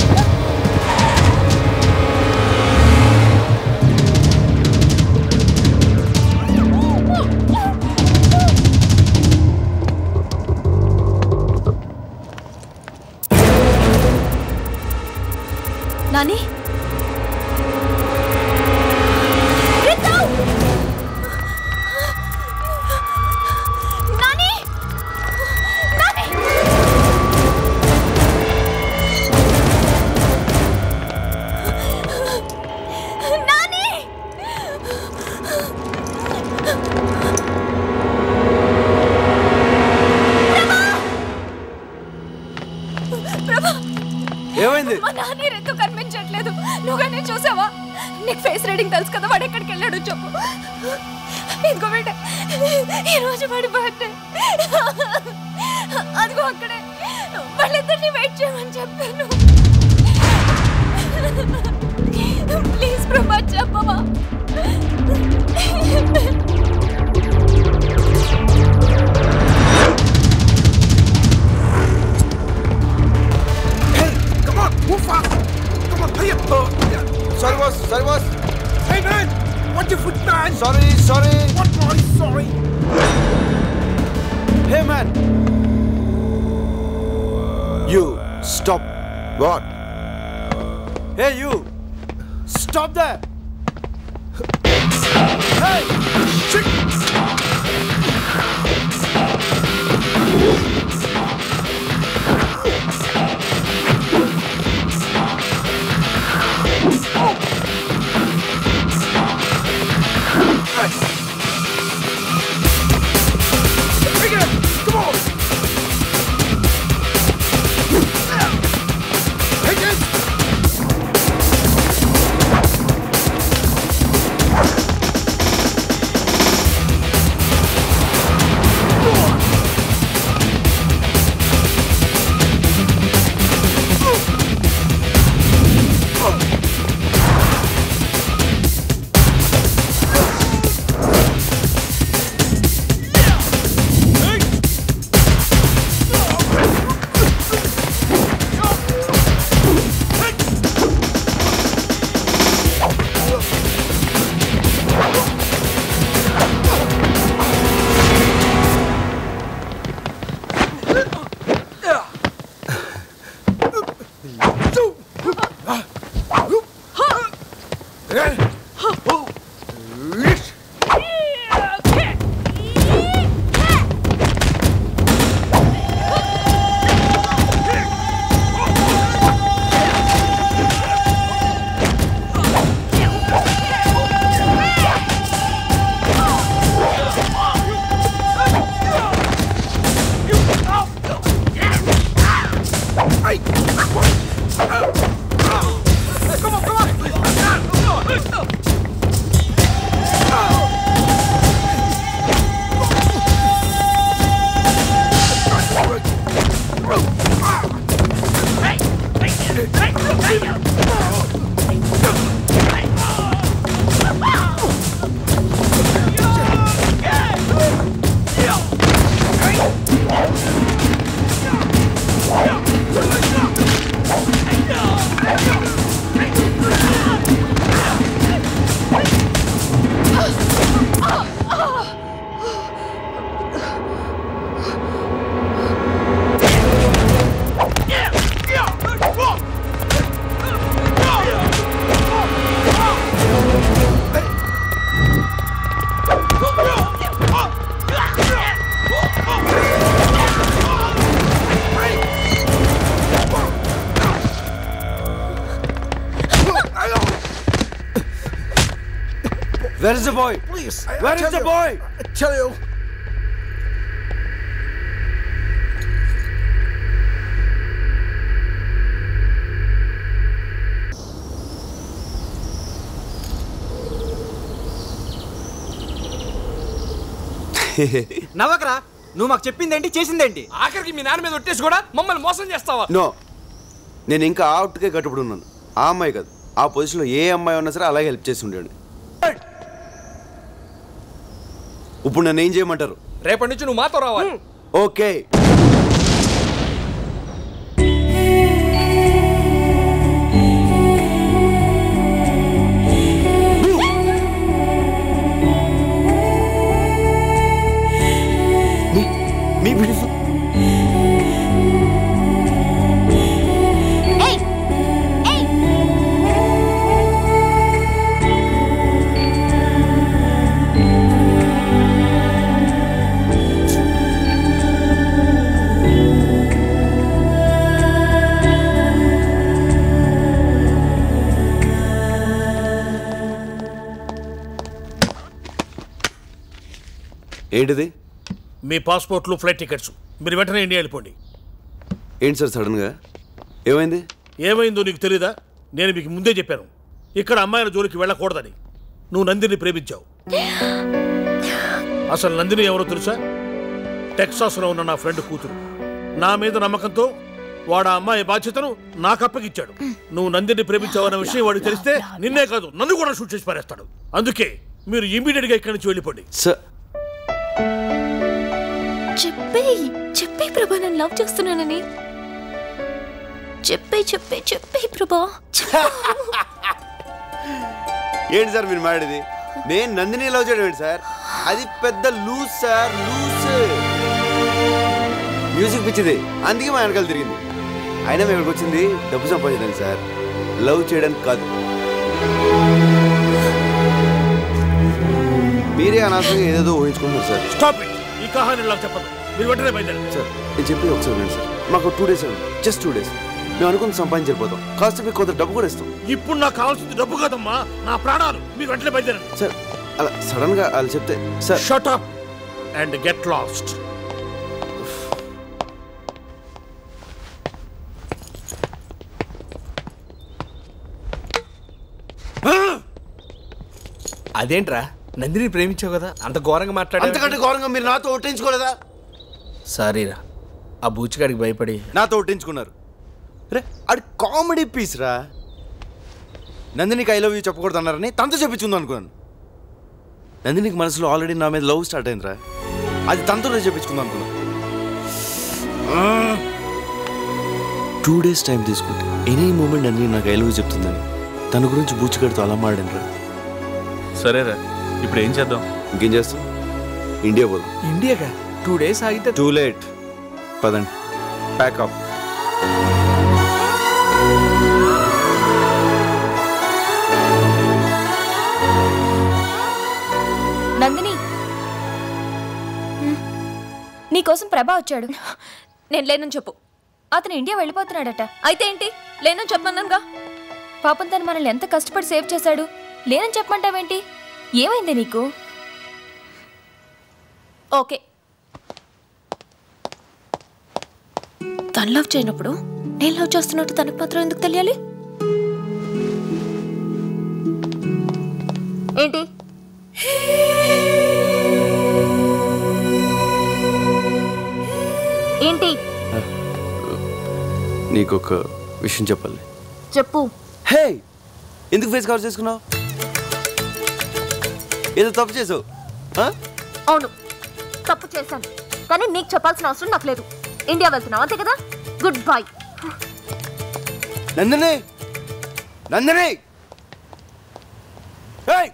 నాని
నాని నాని నాని ప్రభా
ఏమైంది
మా నాని రెత్తు కనిపించట్లేదు నువ్వు కానీ చూసావా నీకు ఫేస్ రీడింగ్ తెలుసు కదా వాడు ఎక్కడికి వెళ్ళాడు చెప్పు ఇంకో బిడ్డ ఈ రోజు వాడి బర్త్డే అదిగో అక్కడే వాళ్ళిద్దరిని వెయిట్ చేయమని చెప్పాను ప్లీజ్ ప్రభా చెప్పవా
Come on, move fast. Come on, hurry up. Oh, yeah. Sorry, boss. Sorry, boss. Hey, man. Watch your foot, man. Sorry, sorry. What boy? Sorry. Hey, man. You, stop. What? Hey, you. Stop there. Hey, shit. Where is the boy?
Please.
Where is the boy?
I tell you.
నవ్వకరా నువ్వు మాకు చెప్పిందేంటి చేసిందేంటి
ఆఖరికి మీ నాన్న మీద ఒట్టేసి కూడా మమ్మల్ని మోసం చేస్తావా
నో నేను ఇంకా అవుట్కే కట్టుబడి ఉన్నాను ఆ అమ్మాయి కాదు ఆ పొజిషన్లో ఏ అమ్మాయి ఉన్నా సరే అలాగే హెల్ప్ చేసి ఉండేవాడిని ఇప్పుడు నన్ను ఏం చేయమంటారు
రేపటి నుంచి నువ్వు మాతో రావాలి
ఓకే మీ బ్యూటిఫుల్
ఏయ్ ఏయ్
ఏంటిది
మీ పాస్పోర్ట్లు ఫ్లైట్ టికెట్స్ మీరు వెంటనే ఇండియా వెళ్ళిపోండి
ఏంటి సార్ సడన్గా ఏమైంది
ఏమైందో నీకు తెలీదా నేను మీకు ముందే చెప్పాను ఇక్కడ అమ్మాయిల జోలికి వెళ్ళకూడదని నువ్వు నందిని ప్రేమించావు అసలు నందిని ఎవరో తెలుసా టెక్సాస్లో ఉన్న నా ఫ్రెండ్ కూతురు నా మీద నమ్మకంతో వాడు ఆ అమ్మాయి బాధ్యతను నాకు అప్పగిచ్చాడు నువ్వు నందిని ప్రేమించావన్న విషయం వాడికి తెలిస్తే నిన్నే కాదు నన్ను కూడా షూట్ చేసి పారేస్తాడు అందుకే మీరు ఇమీడియట్ గా ఇక్కడి నుంచి వెళ్ళిపోండి
సార్
చెప్పే చెప్పే ప్రభా నేను లవ్ చేస్తున్నానని చెప్పే చెప్పే చెప్పే ప్రభా
ఏంటి సార్ మీరు మాడేది నేను నందిని లవ్ చేయడం ఏంటి సార్ అది పెద్ద లూజ్ సార్ లూజ్ మ్యూజిక్ పిచ్చిది అందుకే మా వెనకాల తిరిగింది అయినా మేము ఇక్కడికి వచ్చింది డబ్బు సంపాదించడానికి సార్ లవ్ చేయడానికి కాదు మీరే అనవసరంగా ఏదేదో ఊహించుకుంటున్నారు సార్
స్టాప్ ఇట్ ఈ కహాని నాకు చెప్పదు మీరు వెంటనే బయలుదేరండి
సార్ నేను చెప్పేది ఒకసారి వినండి సార్ మాకు two days just two days మేము అనుకుని సంపాదించకపోతాం కాస్త మీకు కొంత డబ్బు కూడా ఇస్తాం
ఇప్పుడు నాకు కావాల్సింది డబ్బు కాదమ్మా నా ప్రాణాలు మీరు వెంటనే బయలుదేరండి
సార్ అలా సడన్ గా వాళ్ళు చెప్తే sir
shut up and get lost
అదేంట్రా నందిని ప్రేమించావు కదా అంత ఘోరంగా మాట్లాడా
అంతకంటే ఘోరంగా మీరు నాతో ఒట్టించుకోలేదా
సారీరా ఆ బూచిగాడికి భయపడి
నాతో ఒట్టించుకున్నారు రే అది కామెడీ పీస్ రా నందినికి ఐ లవ్ యూ చెప్పకూడదు అన్నారని తనతో చెప్పించుకుందాం అనుకున్నాను నందినికి మనసులో ఆల్రెడీ నా మీద లవ్ స్టార్ట్ అయిందిరా అది తనతో చెప్పించుకుందాం అనుకున్నాను టూ డేస్ టైం తీసుకుంటే ఎనీ మూమెంట్ నందిని నాకు ఐ లవ్ యూ చెప్తుందని తన గురించి బూచిగాడితో అలా మాడాను రా
సరేరా ఇప్పుడు ఏం చేద్దాం
ఇంకేం చేస్తాం ఇండియా పోదాం
ఇండియాగా టూ డేస్ ఆగితే
టూ లేట్ పదండి ప్యాకప్
నందిని హ్మ్. నీకోసం ప్రభా వచ్చాడు నేను లేనని చెప్పు అతను ఇండియా వెళ్ళిపోతున్నాడట అయితే ఏంటి లేనని చెప్పమన్నానుగా పాపం తను మనల్ని ఎంత కష్టపడి సేవ్ చేశాడు లేనని చెప్పమంటావేంటి ఏమైంది నీకు ఓకే తను లవ్ చేయనప్పుడు నేను లవ్ చేస్తున్నట్టు తనకు మాత్రం ఎందుకు తెలియాలి ఏంటి ఏంటి
నీకు ఒక విషయం చెప్పాలి
చెప్పు
హే ఎందుకు ఫేస్ కవర్ చేసుకున్నావు ఏదో తప్పు చేసావు ఆ?
అవును తప్పు చేశాను కానీ నీకు చెప్పాల్సిన అవసరం నాకు లేదు ఇండియా వెళ్తున్నావు అంతే కదా గుడ్ బై
నందిని నందిని ఏయ్!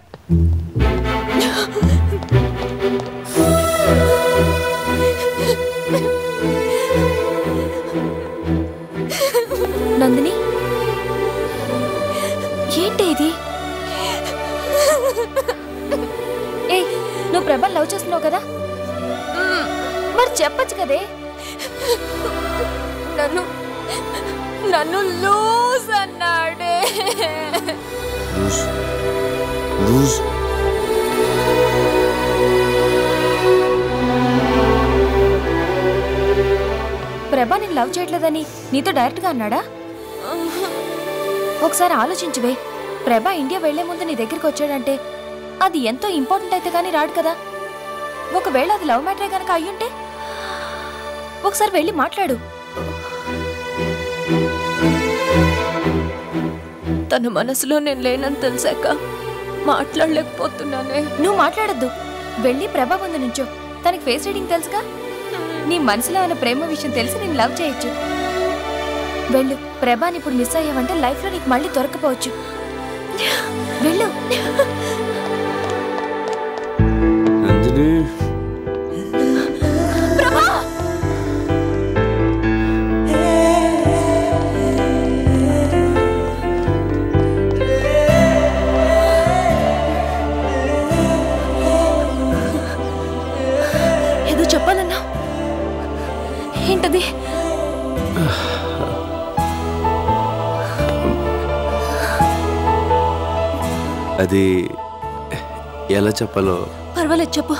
నందిని ఏంటి ఇది ఏ నువ్వు ప్రభల్ లవ్ చేస్తున్నావు కదా మ్మ్, మరి చెప్పచ్చు కదే నన్ను నన్ను లూజ్ అన్నాడే
లూజ్ లూజ్
ప్రభా నేను లవ్ చేయట్లేదని నీతో డైరెక్ట్గా అన్నాడా ఒకసారి ఆలోచించువే ప్రభా ఇండియా వెళ్లే ముందు నీ దగ్గరికి వచ్చాడంటే అది ఎంతో ఇంపార్టెంట్ అయితే కానీ రాడు కదా ఒకవేళ అది లవ్ మ్యాటరే కనుక అయ్యుంటే ఒకసారి వెళ్ళి మాట్లాడు
తన మనసులో నేను లేనని తెలిసాక మాట్లాడలేకపోతున్నానే
నువ్వు మాట్లాడద్దు వెళ్ళి ప్రభా ముందు నుంచో తనకి ఫేస్ రీడింగ్ తెలుసుగా నీ మనసులో ఉన్న ప్రేమ విషయం తెలిసి నేను లవ్ చేయొచ్చు వెళ్ళు ప్రభాని ఇప్పుడు మిస్ అయ్యావంటే లైఫ్లో నీకు మళ్ళీ దొరకపోవచ్చు వెళ్ళు
నందిని
ప్రభా
ఏదో చెప్పాలన్నా ఏంటది
అది ఎలా చెప్పాలో
పర్వాలేదు చెప్పు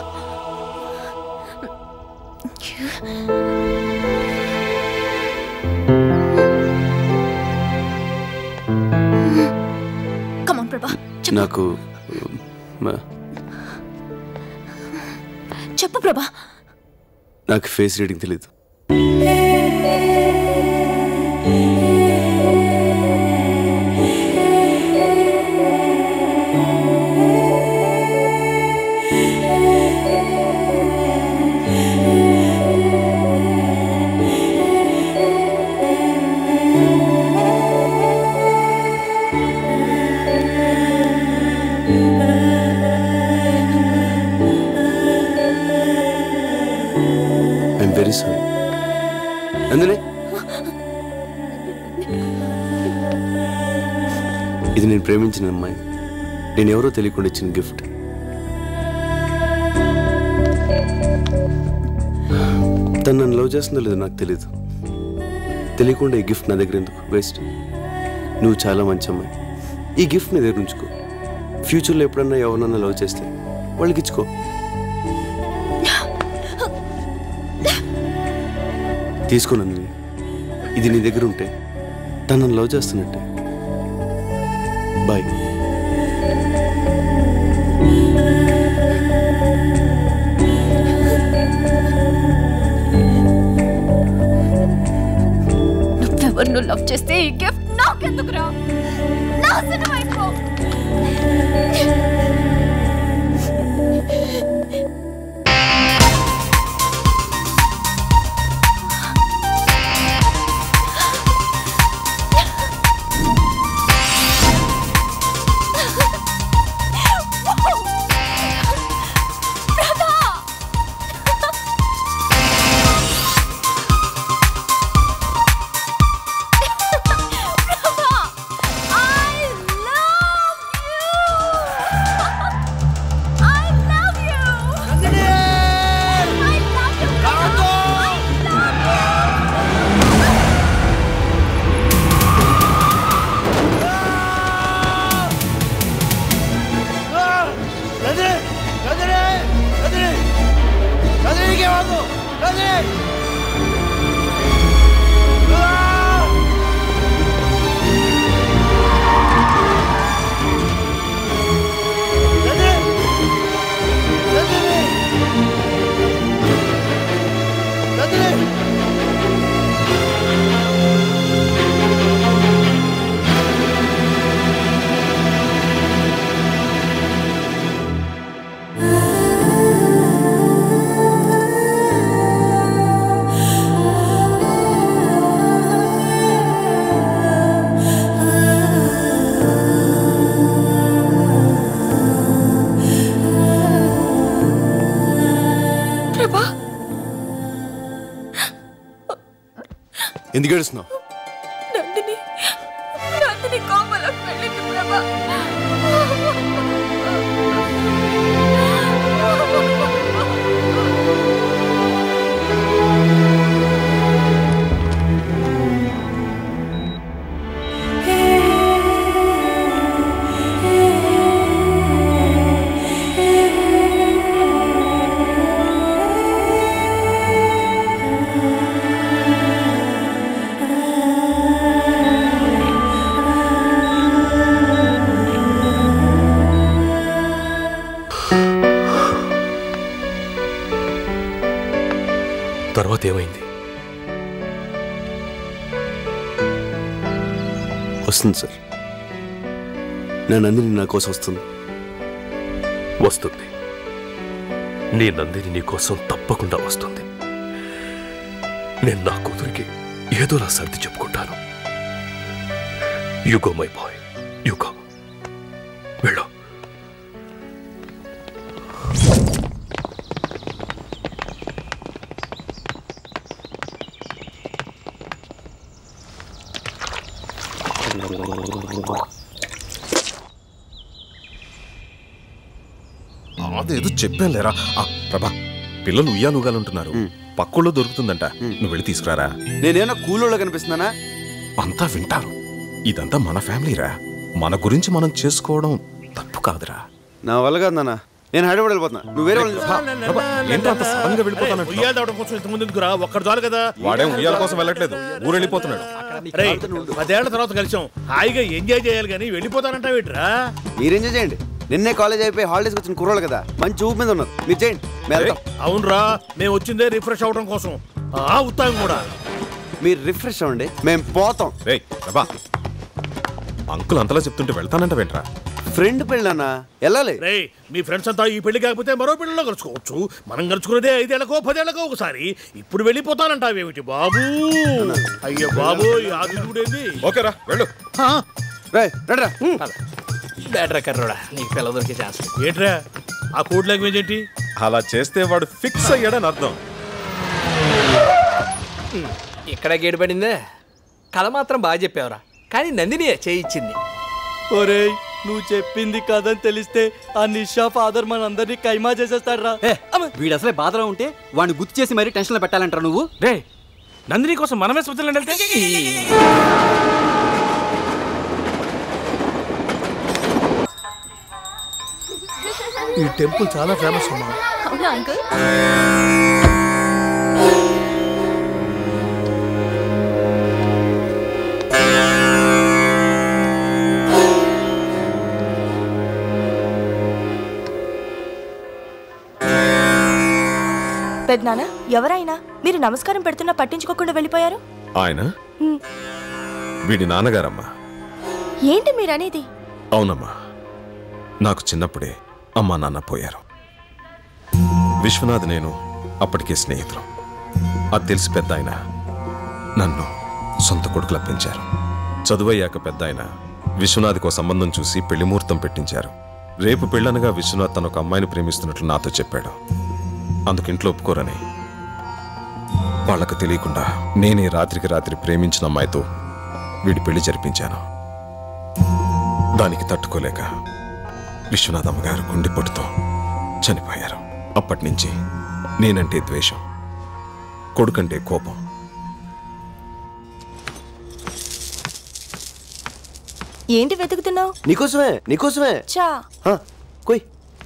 కమాన్ ప్రభా
నాకు మ-
చెప్పు ప్రభా
నాకు ఫేస్ రీడింగ్ తెలీదు ఐఎమ్ వెరీ సారీ అందులో ఇది నేను ప్రేమించిన అమ్మాయి నేను ఎవరో తెలియకుండా ఇచ్చిన గిఫ్ట్ తను నన్ను లవ్ చేస్తుందో లేదో నాకు తెలియదు తెలియకుండా ఈ గిఫ్ట్ నా దగ్గర ఎందుకు వేస్ట్ నువ్వు చాలా మంచి అమ్మాయి ఈ గిఫ్ట్ నీ దగ్గర ఉంచుకో ఫ్యూచర్లో ఎప్పుడన్నా ఎవరినన్నా లవ్ చేస్తే వాళ్ళకి ఇచ్చుకో తీసుకో నందిని ఇది నీ దగ్గర ఉంటే తను నన్ను లవ్ చేస్తున్నట్టే బాయ్
నువ్వెవరిను లవ్ చేస్తే ఈ గిఫ్ట్ నాకెందుకురా నాశనం అయిపో ప్రభా
ఎందుకు ఏడుస్తున్నావు
నందిని నందిని కోమలోకి వెళ్ళింది ప్రభా
ఆ
వస్తుంది సార్ నా నందిని నా కోసం వస్తుంది
వస్తుంది నీ నందిని నీ కోసం తప్పకుండా వస్తుంది నేను నా కూతురికి ఏదోలా సర్ది చెప్పుకుంటాను యుగో మై బాయ్ యుగో వెళ్ళు
అదేదో చెప్పాను లేరా ఆ, ప్రభా పిల్లలు ఉయ్యాలుగాలంటున్నారు పక్కల్లో దొరుకుతుందంట నువ్వు వెళ్ళి తీసుకురారా
నేనేమన్నా కూలోళ్ళ కనిపిస్తున్నానా
అంతా వింటారు ఇదంతా మన ఫ్యామిలీరా మన గురించి మనం చేసుకోవడం తప్పు కాదురా
నా వల్ల కాదు నాన్న నేను హైదరాబాద్ వెళ్ళిపోతున్నా నువ్వు వేరే వాళ్ళని చూసుకో.
ఏంటో అంత సడన్ గా వెళ్ళిపోతానంటున్నావు?
ఉయ్యాల దావడం కోసం ఇంతకుముందు ఎందుకురా ఒక్కడు చాలు కదా
వాడేం ఉయ్యాల కోసం వెళ్ళట్లేదు ఊరు వెళ్ళిపోతున్నాడు
రేయ్, పదేళ్ల తర్వాత కలిసాం హాయిగా ఎంజాయ్ చేయాలి కానీ వెళ్ళిపోతానంటావేట్రా
మీరు ఎంజాయ్ చేయండి నిన్నే కాలేజ్ అయిపోయి హాలిడేస్కి వచ్చిన కుర్రోళ్ళు కదా మంచి ఊపు మీద ఉన్నారు మీరు చేయండి మేము వెళ్తాం.
అవునరా మేము వచ్చిందే రిఫ్రెష్ అవడం కోసం ఆ ఉత్తాం కూడా
మీరు రిఫ్రెష్ అవ్వండి మేము పోతాం
రే ప్రభా అంకుల్ అంతలా చెప్తుంటే వెళ్తానంటావేంట్రా
ఫ్రెండ్ పెళ్ళన్నా వెళ్ళాలి
రే మీ ఫ్రెండ్స్ అంతా ఈ పెళ్లి కాకపోతే మరో పెళ్లిలో కలుసుకోవచ్చు మనం కలుసుకునేదే ఐదేళ్లకో పదేళ్లకో ఒకసారి ఇప్పుడు వెళ్ళిపోతానంటావేమిటి బాబు అయ్యో బాబు ఈ ఆదిత్యుడేంది
ఓకేరా వెళ్ళు
రే రండిరా
బేటరా కర్రోడా నీకు పిల్ల దొరికే ఛాన్స్
ఏంట్రా ఆ కోడ్ లాంగ్వేజ్ ఏంటి
అలా చేస్తే వాడు ఫిక్స్ అయ్యాడని అర్థం
ఇక్కడ గేడు పడిందే కథ మాత్రం బాగా చెప్పావురా కానీ నందిని చేయించింది
ఒరేయ్ నువ్వు చెప్పింది కదని తెలిస్తే ఆ నిషా ఫాదర్ మనందరినీ కైమా చేసేస్తాడు రా
వీడు అసలే బాధలో ఉంటే వాడిని గుర్తు చేసి మరీ టెన్షన్లో పెట్టాలంటారా నువ్వు
రే నందిని కోసం మనమే స్విట్జర్లాండ్ వెళ్తే
ఈ టెంపుల్ చాలా ఫేమస్ అమ్మా
అవునా అంకుల్
పెద్దనాన్న ఎవరైనా మీరు నమస్కారం పెడుతున్నా పట్టించుకోకుండా వెళ్ళిపోయారు
ఆయన
హ్మ్.
వీడి నాన్నగారమ్మా
ఏంటి మీరనేది
అవునమ్మా నాకు చిన్నప్పుడే అమ్మా నాన్న పోయారు విశ్వనాథ్ నేను అప్పటికే స్నేహితులు అది తెలిసి పెద్ద ఆయన నన్ను సొంత కొడుకులా పెంచారు చదువయ్యాక పెద్ద ఆయన విశ్వనాథ్కి ఒక సంబంధం చూసి పెళ్లి ముహూర్తం పెట్టించారు రేపు పెళ్ళనగా విశ్వనాథ్ తన ఒక అమ్మాయిని ప్రేమిస్తున్నట్లు నాతో చెప్పాడు అందుకు ఇంట్లో ఒప్పుకోరని వాళ్ళకు తెలియకుండా నేనే రాత్రికి రాత్రి ప్రేమించిన అమ్మాయితో వీడి పెళ్లి జరిపించాను దానికి తట్టుకోలేక విశ్వనాథ్ అమ్మగారు గుండెపోటుతో చనిపోయారు అప్పటి నుంచి నేనంటే ద్వేషం కొడుకంటే కోపం
ఏంటి వెతుకుతున్నావు
నీకోసమే నీకోసమే
చా
హా, కొయ్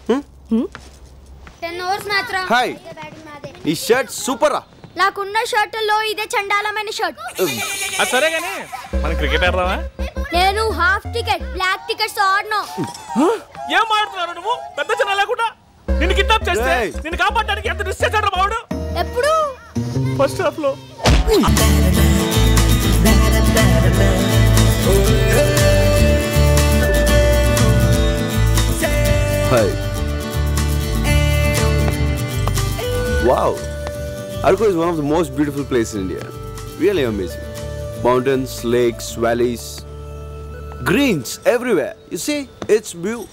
టెన్ అవర్స్ మ్యాచ్ రా
హాయ్ ఈ షర్ట్ సూపర్ రా
నాకున్న షర్టుల్లో ఇదే చండాలమైన షర్ట్
సరే కానీ మనం క్రికెట్ ఆడదామా
నేను హాఫ్ టికెట్ బ్లాక్ టికెట్స్ ఆడను
ఏం ఆడుతున్నారు నువ్వు పెద్ద చిన్న లేకుండా నిన్ను కిడ్నాప్ చేస్తే
రేయ్.
నిన్ను కాపాడడానికి ఎంత రిస్క్ చేశాడు బావుడు
ఎప్పుడు
ఫస్ట్ హాఫ్ లో
hi wow Arco is one of the most beautiful places in India. Really amazing. Mountains, lakes, valleys, greens everywhere. You see, it's beautiful.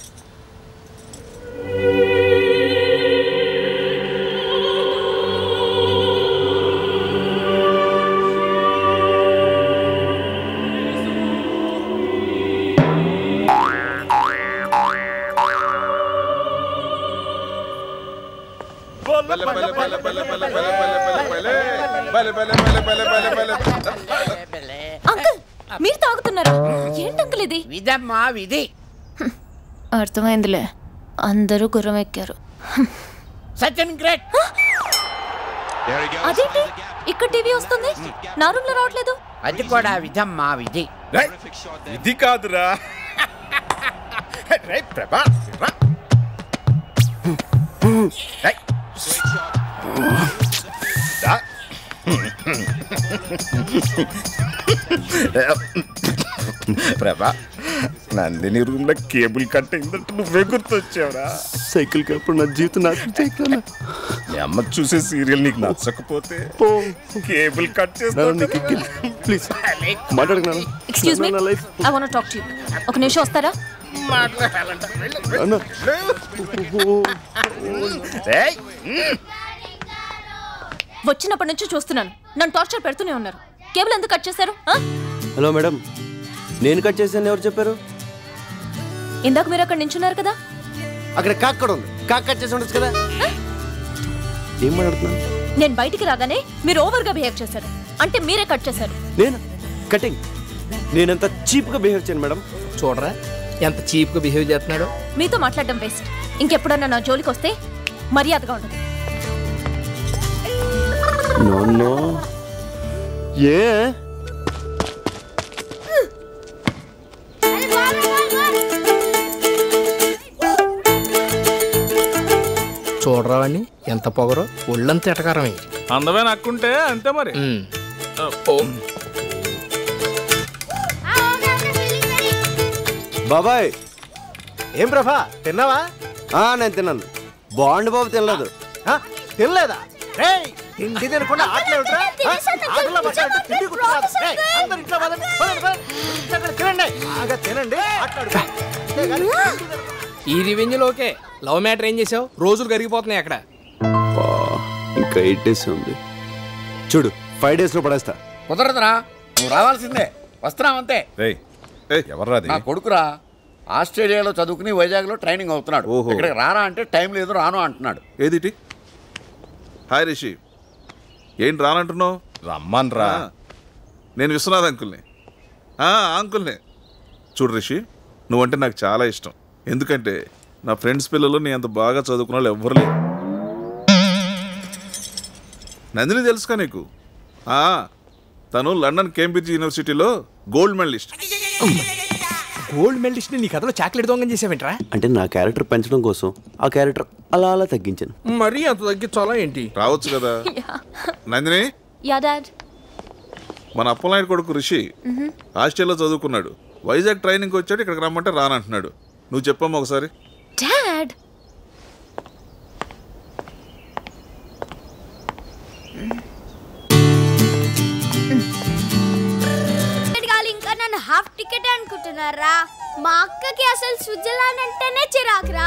Uncle మీరు తాగుతున్నారా ఏంటి అంకుల్ ఇది
విధమ్మా విధి
అర్థమైందిలే అందరూ గుర్రం ఎక్కారు
సచిన్ గ్రేట్
అదేంటి ఇక్కడ టీవీ వస్తుంది నా రూమ్ లో రావట్లేదు
అది కూడా విధమ్మా విధి
ఇది కాదురా రేయ్ ప్రభా రా. రేయ్. దా. ప్రభా నందిని రూమ్ లో కేబుల్ కట్ అయిందంటే నువ్వే గుర్తొచ్చావురా
సైకిల్ కప్పుడు నా జీవితం నాకు చేయగలనా
మీ అమ్మ చూసే సీరియల్ నీకు నచ్చకపోతే కేబుల్ కట్
ప్లీజ్ మాట్లాడుకున్నా
excuse me I want talk to you ఒక నిమిషం వస్తారా
అన్న
వచ్చినప్పటి నుంచి చూస్తున్నాను నన్ను టార్చర్ పెడుతూనే ఉన్నారు కేబుల్ ఎందుకు కట్ చేశారు ఆ?
హలో మేడం నేను కట్ చేశాను ఎవరు చెప్పారు
ఇందాక మీరు అక్కడ నించున్నారు కదా
అక్కడ కాక్ కూడా ఉంది కాక్ కట్ చేసి ఉండొచ్చు కదా ఏం మాట్లాడుతున్నా
నేను బయటికి రాగానే మీరు ఓవర్ గా బిహేవ్ చేశారు అంటే మీరే కట్ చేశారు
నేను కటింగ్ నేనంత చీప్గా బిహేవ్ చేయను మేడం
చూడరా ఎంత చీప్ గా బిహేవ్ చేస్తున్నాడు
మీతో మాట్లాడడం బెస్ట్ ఇంకెప్పుడన్నా నా జోలికి వస్తే మర్యాదగా ఉండదు
నో నో ఏ
చూడరా వాడిని ఎంత పొగరో ఒళ్ళంత ఎటకారమే
అందమే నక్కుంటే అంతే మరి ఓ
బాబాయ్
ఏం ప్రభా తిన్నావా
ఆ, నేను తిన్నాను బాండ్ బాబు తినలేదు
ఆ, తినలేదా రేయ్ తిండి తినకుండా ఆటలు ఏమిట్రా? ఆ, ఆటల్లో పడ్డాడు, తిండి గుర్తురాదు. రేయ్, అందరూ ఇంట్లో పదండి, పదండి, పదండి. అక్కడ తినండి బాగా తినండి ఆటలాడు అంతేగాని
ఈ రివెంజ్లో ఓకే లవ్ మ్యాటర్ ఏం చేసావు రోజులు కరిగిపోతున్నాయి అక్కడ
బా, ఇంకా ఎయిట్ డేస్ ఉంది చూడు ఫైవ్ డేస్ లో పడేస్తా
కుదరదురా నువ్వు రావాల్సిందే వస్తున్నావు అంతే
ఎవర్రా
నా కొడుకురా ఆస్ట్రేలియాలో చదువుకుని వైజాగ్లో ట్రైనింగ్ అవుతున్నాడు
ఓహో.
ఇక్కడికి రారా అంటే టైం లేదు రాను అంటున్నాడు
ఏదిటి హాయ్ రిషి ఏంటి రానంటున్నావు
రమ్మన్రా
ఆ, నేను విశ్వనాథ్ అంకుల్ని ఆ, అంకుల్ని చూడు రిషి నువ్వంటే నాకు చాలా ఇష్టం ఎందుకంటే నా ఫ్రెండ్స్ పిల్లలు నీ అంత బాగా చదువుకున్న వాళ్ళు ఎవ్వరు లేరు నందిని తెలుసుకా నీకు ఆ, తను లండన్ కేంబ్రిడ్జ్ యూనివర్సిటీలో గోల్డ్ మెడలిస్ట్
గోల్డ్ మెడలిస్ట్ నీ కథలో చాక్లెట్ దొంగం చేసావేంట్రా
అంటే నా క్యారెక్టర్ పెంచడం కోసం ఆ క్యారెక్టర్ అలా అలా తగ్గించాను
మరీ అంత తగ్గించాలా ఏంటి
రావచ్చు కదా నందిని
యా డాడ్
మన అప్పలనాయుడు కొడుకు రిషి హాస్టల్లో చదువుకున్నాడు వైజాగ్ ట్రైనింగ్కి వచ్చాడు ఇక్కడికి రమ్మంటే రానంటున్నాడు నువ్వు చెప్పమ్మా ఒకసారి
డాడ్
టికెట్ కాదు ఇంకా నన్ను హాఫ్ టికెట్ అనుకుంటున్నారా మా అక్కకి అసలు స్విట్జర్లాండ్ అంటేనే చిరాకురా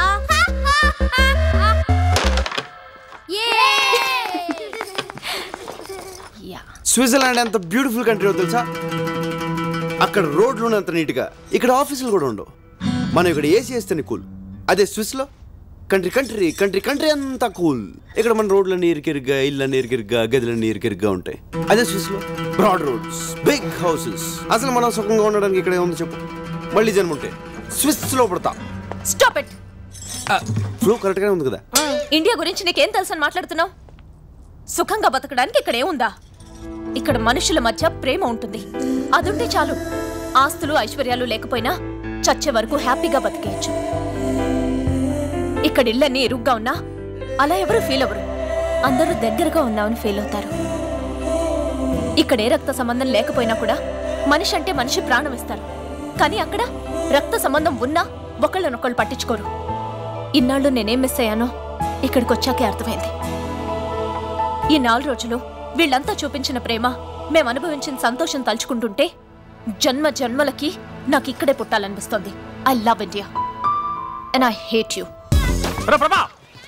స్విట్జర్లాండ్ ఎంత బ్యూటిఫుల్ కంట్రీ తెలుసా అక్కడ రోడ్లు అంత నీట్గా ఇక్కడ ఆఫీసులు కూడా ఉండవు మనం ఇక్కడ ఏసీ వేస్తేనే కూల్ అదే స్విస్లో కంట్రీ కంట్రీ కంట్రీ కంట్రీ అంతా కూల్ ఇక్కడ మన రోడ్లన్నీ ఇరికిరిగ్గా ఇళ్ళన్నీ ఇరికిరిగ్గా గదులన్నీ ఇరికిరిగ్గా ఉంటాయి అదే స్విస్లో బ్రాడ్ రోడ్స్ బిగ్ హౌసెస్ అసలు మనం సుఖంగా ఉండడానికి ఇక్కడ ఏముంది చెప్పు మళ్ళీ జన్మ ఉంటే స్విస్లో పడతా
స్టాప్ ఇట్
ఫ్లో కరెక్ట్గానే ఉంది కదా
ఇండియా గురించి నీకేం తెలుసని మాట్లాడుతున్నావు సుఖంగా బతకడానికి ఇక్కడ ఏముందా ఇక్కడ మనుషుల మధ్య ప్రేమ ఉంటుంది అదుంటే చాలు ఆస్తులు ఐశ్వర్యాలు లేకపోయినా చచ్చే వరకు హ్యాపీగా బతికేయచ్చు ఇక్కడ ఇళ్ళన్నీ ఇరుగ్గా ఉన్నా అలా ఎవరు ఫీల్ అవ్వరు అందరూ దగ్గరగా ఉన్నామని ఫీల్ అవుతారు ఇక్కడ ఏ రక్త సంబంధం లేకపోయినా కూడా మనిషి అంటే మనిషి ప్రాణం ఇస్తారు కానీ అక్కడ రక్త సంబంధం ఉన్నా ఒకళ్ళనొకళ్ళు పట్టించుకోరు ఇన్నాళ్ళు నేనేం మిస్ అయ్యానో ఇక్కడికి వచ్చాకే అర్థమైంది ఈ నాలుగు రోజులు వీళ్ళంతా చూపించిన ప్రేమ మేము అనుభవించిన సంతోషం తలుచుకుంటుంటే జన్మ జన్మలకి నాకు ఇక్కడే పుట్టాలనిపిస్తోంది I love India and I hate you
Prabha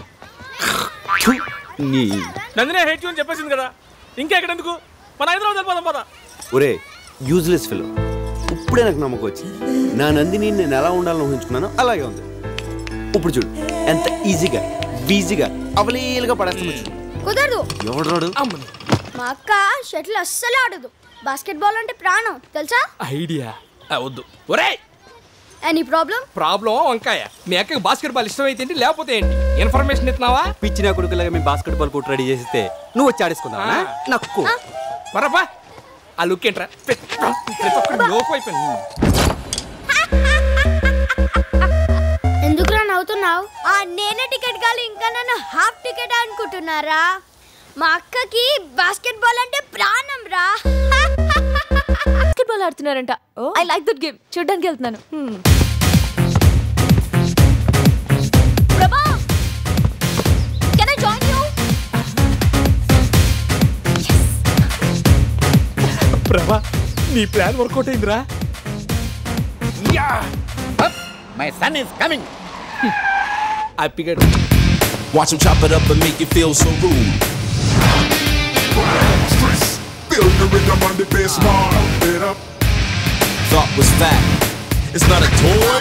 నీ
నందినే హేట్ అని చెప్పేసింది కదా ఇంకా ఎక్కడెందుకు మన హైదరాబాద్ వెళ్ళిపోదాం పదా
ఒరే యూజ్లెస్ ఫిలో ఇప్పుడే నాకు నమ్మకం వచ్చింది నా నందిని నేను ఎలా ఉండాలని ఊహించుకున్నానో అలాగే ఉంది ఇప్పుడు చూడు ఎంత ఈజీగా ఈజీగా అవలీలుగా పడేస్తున్నా చూడు
కుదరదు
ఎవడు రాడు
మా అక్క షటిల్ అస్సలు ఆడదు బాస్కెట్ బాల్ అంటే ప్రాణం తెలుసా
ఐడియా వద్దు ఒరే
ఎనీ ప్రాబ్లం
ప్రాబ్లం వంకాయ మీ అక్కకి బాస్కెట్ బాల్ ఇష్టం అయితే ఏంటి లేకపోతే ఏంటి ఇన్ఫర్మేషన్ ఇస్తున్నావా
పిచ్చిన కొడుకులాగా మేము బాస్కెట్ బాల్ కోర్టు రెడీ చేస్తే నువ్వు వచ్చి ఆడేసుకుందావా నక్కు
మరబ్బా ఆ లుక్ ఏంట్రా ప్రతి ప్రతి ఒక్కడు లోపు అయిపోయింది
ఎందుకురా నవ్వుతున్నావు ఆ నేనే టికెట్ కాదు ఇంకా నన్ను హాఫ్ టికెట్ అనుకుంటున్నారా మా అక్కకి బాస్కెట్ బాల్ అంటే ప్రాణం రా
బాస్కెట్ బాల్ ఆడుతున్నారంట ఐ లైక్ దట్ గేమ్ చూడడానికి వెళ్తున్నాను Prabha can I join you
Prabha నీ ప్లాన్ వర్కౌట్ అయిందిరా
మై సన్ ఇస్ కమింగ్
హ్యాపీగా
Watch him chop it up and make you feel so rude.
Feel the rhythm on the bass, man. Pump it up.
Thought was fat. It's not a toy.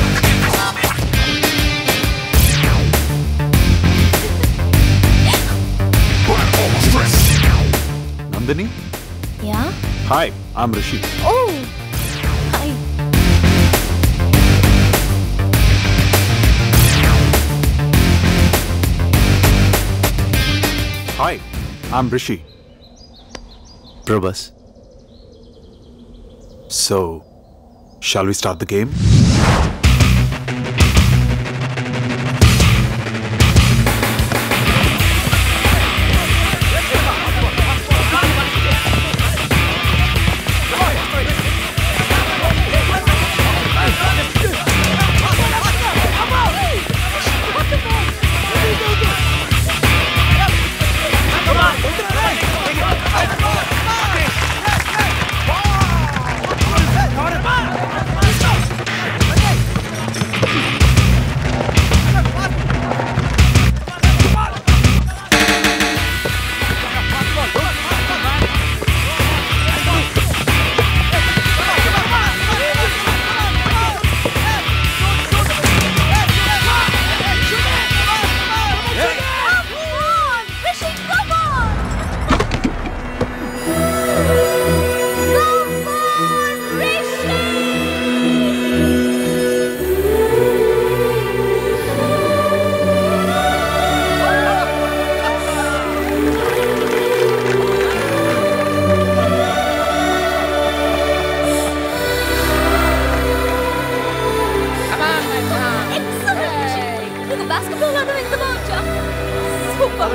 Nandini
yeah
hi I'm Rishi
ఓ hi
hi I'm Rishi
Prabhas
so shall we start the game
నీకు basketball ఆడడం ఎంత బాగుంచా super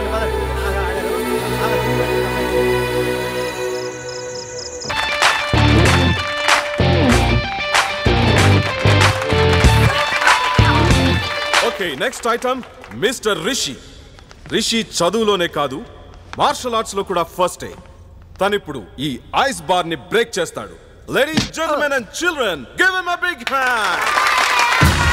okay next item mister Rishi Rishi చదువులోనే కాదు martial arts లో కూడా first తనిప్పుడు ఈ ఐస్ బార్ ని బ్రేక్ చేస్తాడు ladies gentlemen and children give him a big hand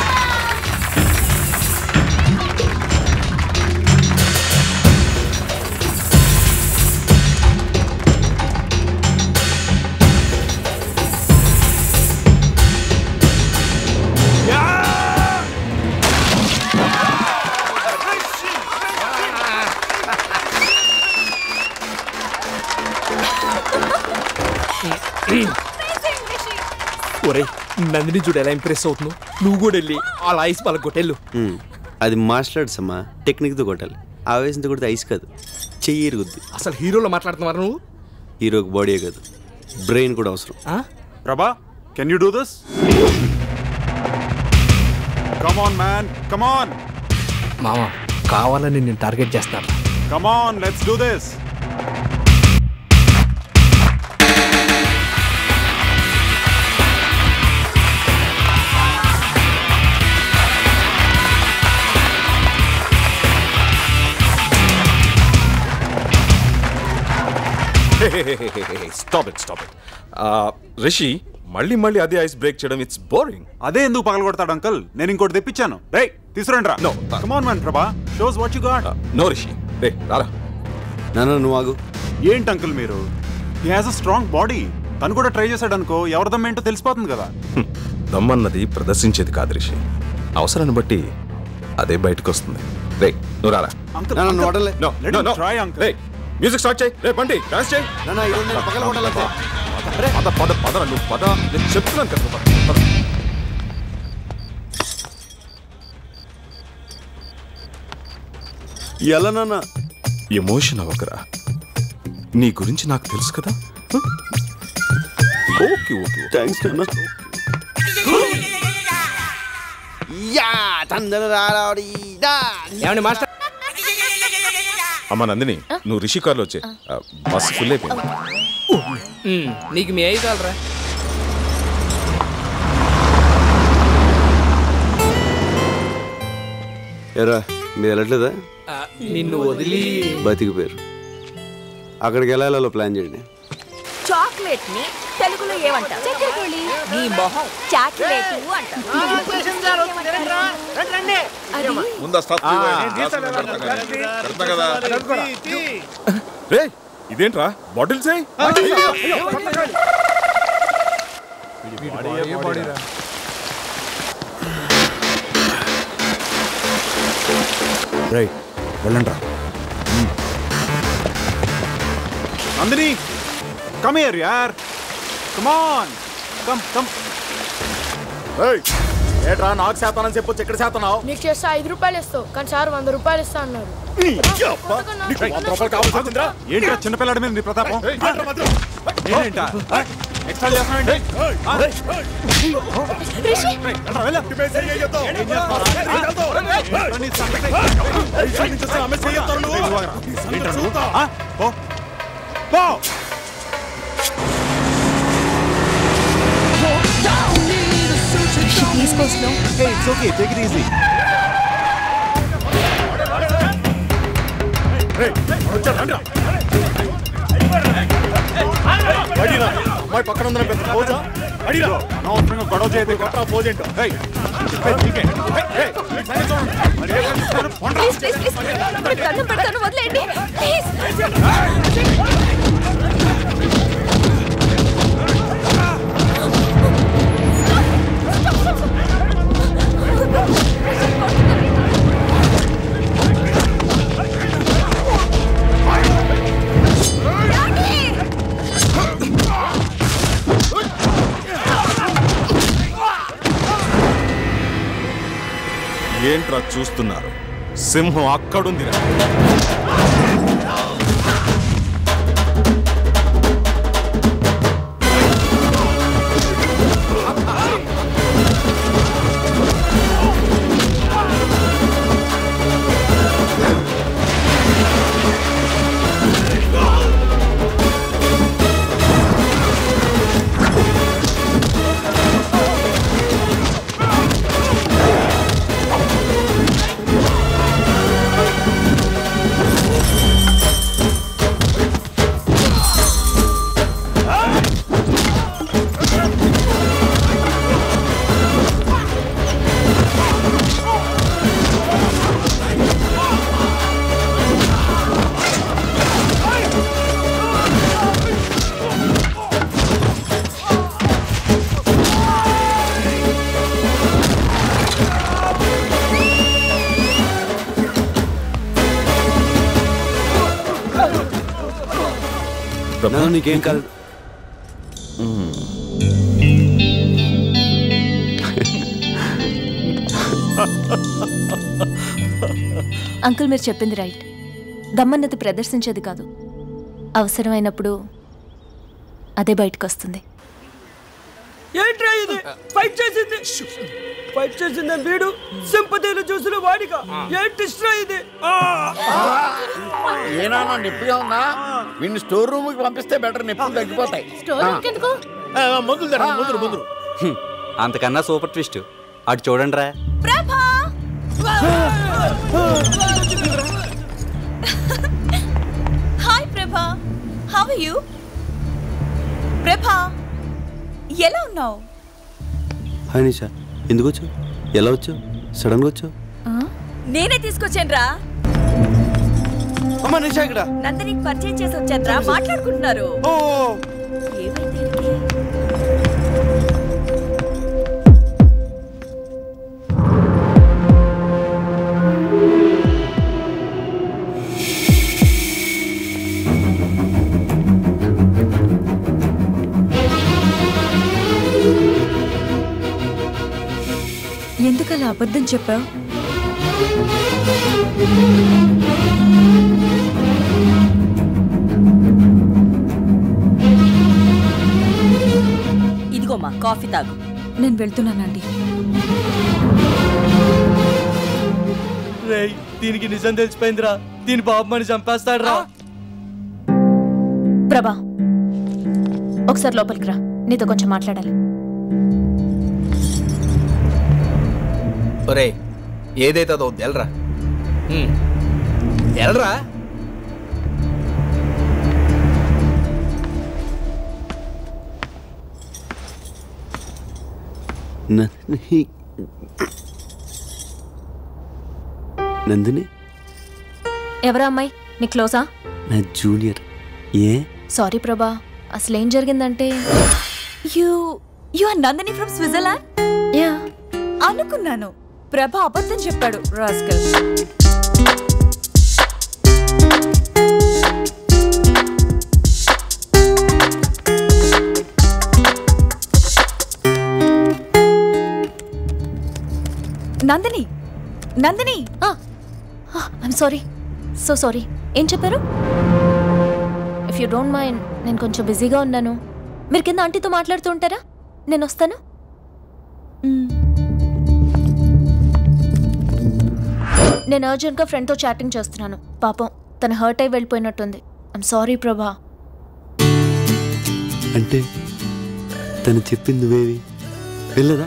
ఒరే నందిని చూడు ఎలా ఇంప్రెస్ అవుతున్నావు నువ్వు కూడా వెళ్ళి అలా ఐస్ వాళ్ళకి కొట్టెళ్ళు
ఉమ్, అది మార్షల్ ఆర్ట్స్ అమ్మా టెక్నిక్తో కొట్టాలి ఆవేశంతో కొడితే ఐస్ కాదు చెయ్యి ఇరుగుద్ది
అసలు హీరోలో మాట్లాడుతున్నారు నువ్వు
హీరోకి బాడీ కాదు బ్రెయిన్ కూడా అవసరం
Prabha can you do this come on man come on
మామ కావాలని నేను టార్గెట్ చేస్తాను
come on let's do this
stop it stop it Rishi మళ్ళీ మళ్ళీ అదే ఐస్ బ్రేక్ చేయడం ఇట్స్ బోరింగ్
అదే ఎందుకు పగలగొడతాడు అంకల్ నేను ఇంకోటి తెప్పించాను రే తీసుకురండి రా
no
come on man Prabha shows what you got
no Rishi రే రారా
నాన్న నువ్వు ఆగు
ఏంటి అంకుల్ మీరు he has a strong body తను కూడా ట్రై చేశాడు అనుకో ఎవరిదమ్మ ఏంటో తెలిసిపోతుంది కదా
దమ్మన్నది ప్రదర్శించేది కాదు రిషి అవసరాన్ని బట్టి అదే బయటకు వస్తుంది రే నువ్వు రారా
అంకుల్
నాన్న, నువ్వు వదలలే.
No
Let
no
him
no
try, uncle.
రే మ్యూజిక్ స్టార్ట్ చేయి రే బండి డాన్స్ చేయి
నాన్న ఈరోజు నేను పగల కొట్టాలంతే
పద పద పద నువ్వు పద నేను చెప్తున్నాను కదా నువ్వు పద, పద.
ఎలా నాన్న
ఎమోషన్ అవ్వకరా నీ గురించి నాకు తెలుసు కదా ఓకే ఓకే
థ్యాంక్స్ నాన్న యా తందన రారాడి దా
ఏమండి మాస్టర్
అమ్మ నందిని నువ్వు రిషి కార్లో వచ్చే బస్సు ఫుల్ అయిపోయింది
ఉమ్, నీకు మీ అయ్యి చాలరా
ఎరా మీరు వెళ్ళట్లేదా
ఆ, నిన్ను వదిలి
బతికిపోయారు అక్కడికి వెళ్ళాలో ప్లాన్ చేయండి
చాక్లెట్ ని తెలుగులో ఏమంటారు చక్కెరకోళి నీ మొహం చాక్లెట్ అంటారు
ముందు ఆ స్టాప్ కదా
రే ఇదేంట్రా బాటిల్స్
రై వెళ్ళండ్రా నందిని కమ్ హియర్ యార్ కమ్ ఆన్ కమ్ కమ్
ఏట్రా నాకు శాతానని చెప్పొచ్చు ఎక్కడ శాతనావు
నీకు చేస్తే ఐదు రూపాయలు ఇస్తావు కానీ సార్ వంద రూపాయలు ఇస్తా అన్నారు
ఏంట్రా చిన్నపిల్లాడి మీద నీ ప్రతాపం ఏంటా ఎక్స్ట్రా చేస్తున్నావేంటి? ఆ? రేయ్, వెళ్ళరా, వెళ్ళు. ఏం చేస్తున్నావురా? ఏంట్రా నీ సంగతి? ఏంట్రా నువ్వు? ఆ? పో. పో.
Please go slow
Hey, it's okay. Take it easy.
అమ్మాయి పక్కన ఉందని పెద్ద పోజా
అడిగా అనవసరంగా గొడవ చేయదు కొట్ట పోజేంటో
ప్లీజ్ ప్లీజ్ ప్లీజ్ దండం పెడతాను వదిలేయండి ప్లీజ్
ఏంట్రా చూస్తున్నారు సింహం అక్కడుందిరా
నన్ను నీకేం కాదు
అంకుల్ మీరు చెప్పింది రైట్ దమ్మన్నది ప్రదర్శించేది కాదు అవసరమైనప్పుడు అదే బయటకు వస్తుంది
ఏంట్రా ఇది ఫైట్ చేసింది ఫైట్ చేసింది వీడు సింపతిలు చూసిన వాడిగా ఏంటి ఇష్టం ఇది
ఏనా నొప్పిగా ఉందా వీడిని స్టోర్ రూమ్ కి పంపిస్తే బెటర్ నొప్పులు తగ్గిపోతాయి
స్టోర్ రూమ్కి ఎందుకు
ఆ, మందులు తరండి ముందురు ముందురు
అంతకన్నా సూపర్ ట్విస్ట్ అటు చూడండి రా
ప్రభా హాయ్ ప్రభా హౌ ఆర్ యు ప్రభా ఎలా ఉన్నావు
హాయ్ నిషా ఎందుకు వచ్చావు ఎలా వచ్చావు సడన్గా వచ్చావు
నేనే తీసుకొచ్చాను రా
అమ్మ నిషా ఇక్కడ
నందినికి పరిచయం చేసి వచ్చాను రా మాట్లాడుకుంటున్నారు ఏమైంది ఈయనకి?
ఎందుకలా అబద్ధం చెప్పావు
ఇదిగోమ్మా కాఫీ తాగు
నేను వెళ్తున్నానండి
రేయ్ దీనికి నిజం తెలిసిపోయిందిరా దీని బాబు మని చంపేస్తాడు రా
ప్రభా
ఒకసారి లోపలికి రా నీతో కొంచెం మాట్లాడాలి
ఒరే ఏదైతే అదో ఎల్రా ఎల్రా
నందిని నందిని
ఎవరా అమ్మాయి నీ క్లోజా
నా జూనియర్ ఏ
సారీ ప్రభా అసలు ఏం జరిగిందంటే
you you are Nandini from Switzerland
yeah
అనుకున్నాను ప్రభ అబద్ధం చెప్పాడు rascal Nandini Nandini
I'm sorry so sorry ఏం చెప్పారు ఇఫ్ యూ డోంట్ మైండ్ నేను కొంచెం బిజీగా ఉన్నాను మీరు కింద ఆంటీతో మాట్లాడుతూ ఉంటారా నేను వస్తాను నేను అర్జెంట్గా ఫ్రెండ్తో చాటింగ్ చేస్తున్నాను పాపం తను హర్ట్ అయి వెళ్ళిపోయినట్టుంది ఐమ్ సారీ ప్రభా
అంటే తను చెప్పింది నువ్వేవి వెళ్ళదా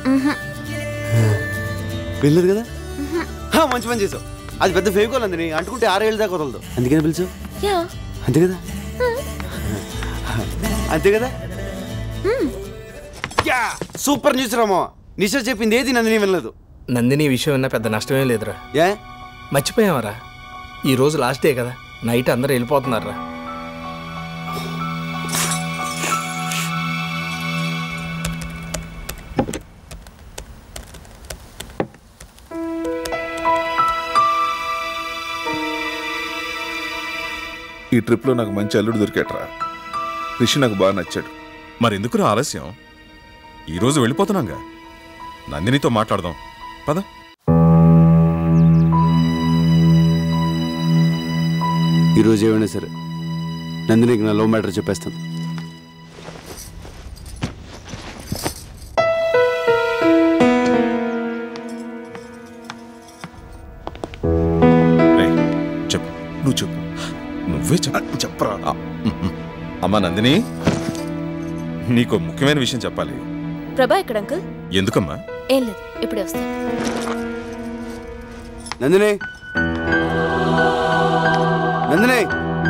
వెళ్ళదు కదా హా, మంచి పని చేసావు అది పెద్ద ఫేకోల్ అంది అంటుకుంటే ఆరేళ్ళ దాకా వదలదు అందుకని పిలిచావు
యా
అంతే కదా అంతే కదా yeah super news Rama Nisha చెప్పింది ఏది నందిని వినలేదు
నందిని ఈ విషయం విన్నా పెద్ద నష్టమే లేదురా
ఏ
మర్చిపోయావరా ఈ రోజు లాస్ట్ డే కదా నైట్ అందరూ వెళ్ళిపోతున్నారా
ఈ ట్రిప్లో నాకు మంచి అల్లుడు దొరికాట్రా రిషి నాకు బాగా నచ్చాడు
మరి ఎందుకురా ఆలస్యం ఈరోజు వెళ్ళిపోతున్నాగా నందినితో మాట్లాడదాం పద
ఈరోజు ఏమైనా సరే నందినికి నా లవ్ మ్యాటర్ చెప్పేస్తాను
రేయ్, చెప్పు నువ్వు చెప్పు నువ్వే చెప్పు చెప్పరా అమ్మా నందిని నీకు ముఖ్యమైన విషయం చెప్పాలి
ప్రభా ఇక్కడ అంకుల్
ఎందుకమ్మా
ఏం లేదు ఇప్పుడే వస్తాను
నందిని నందిని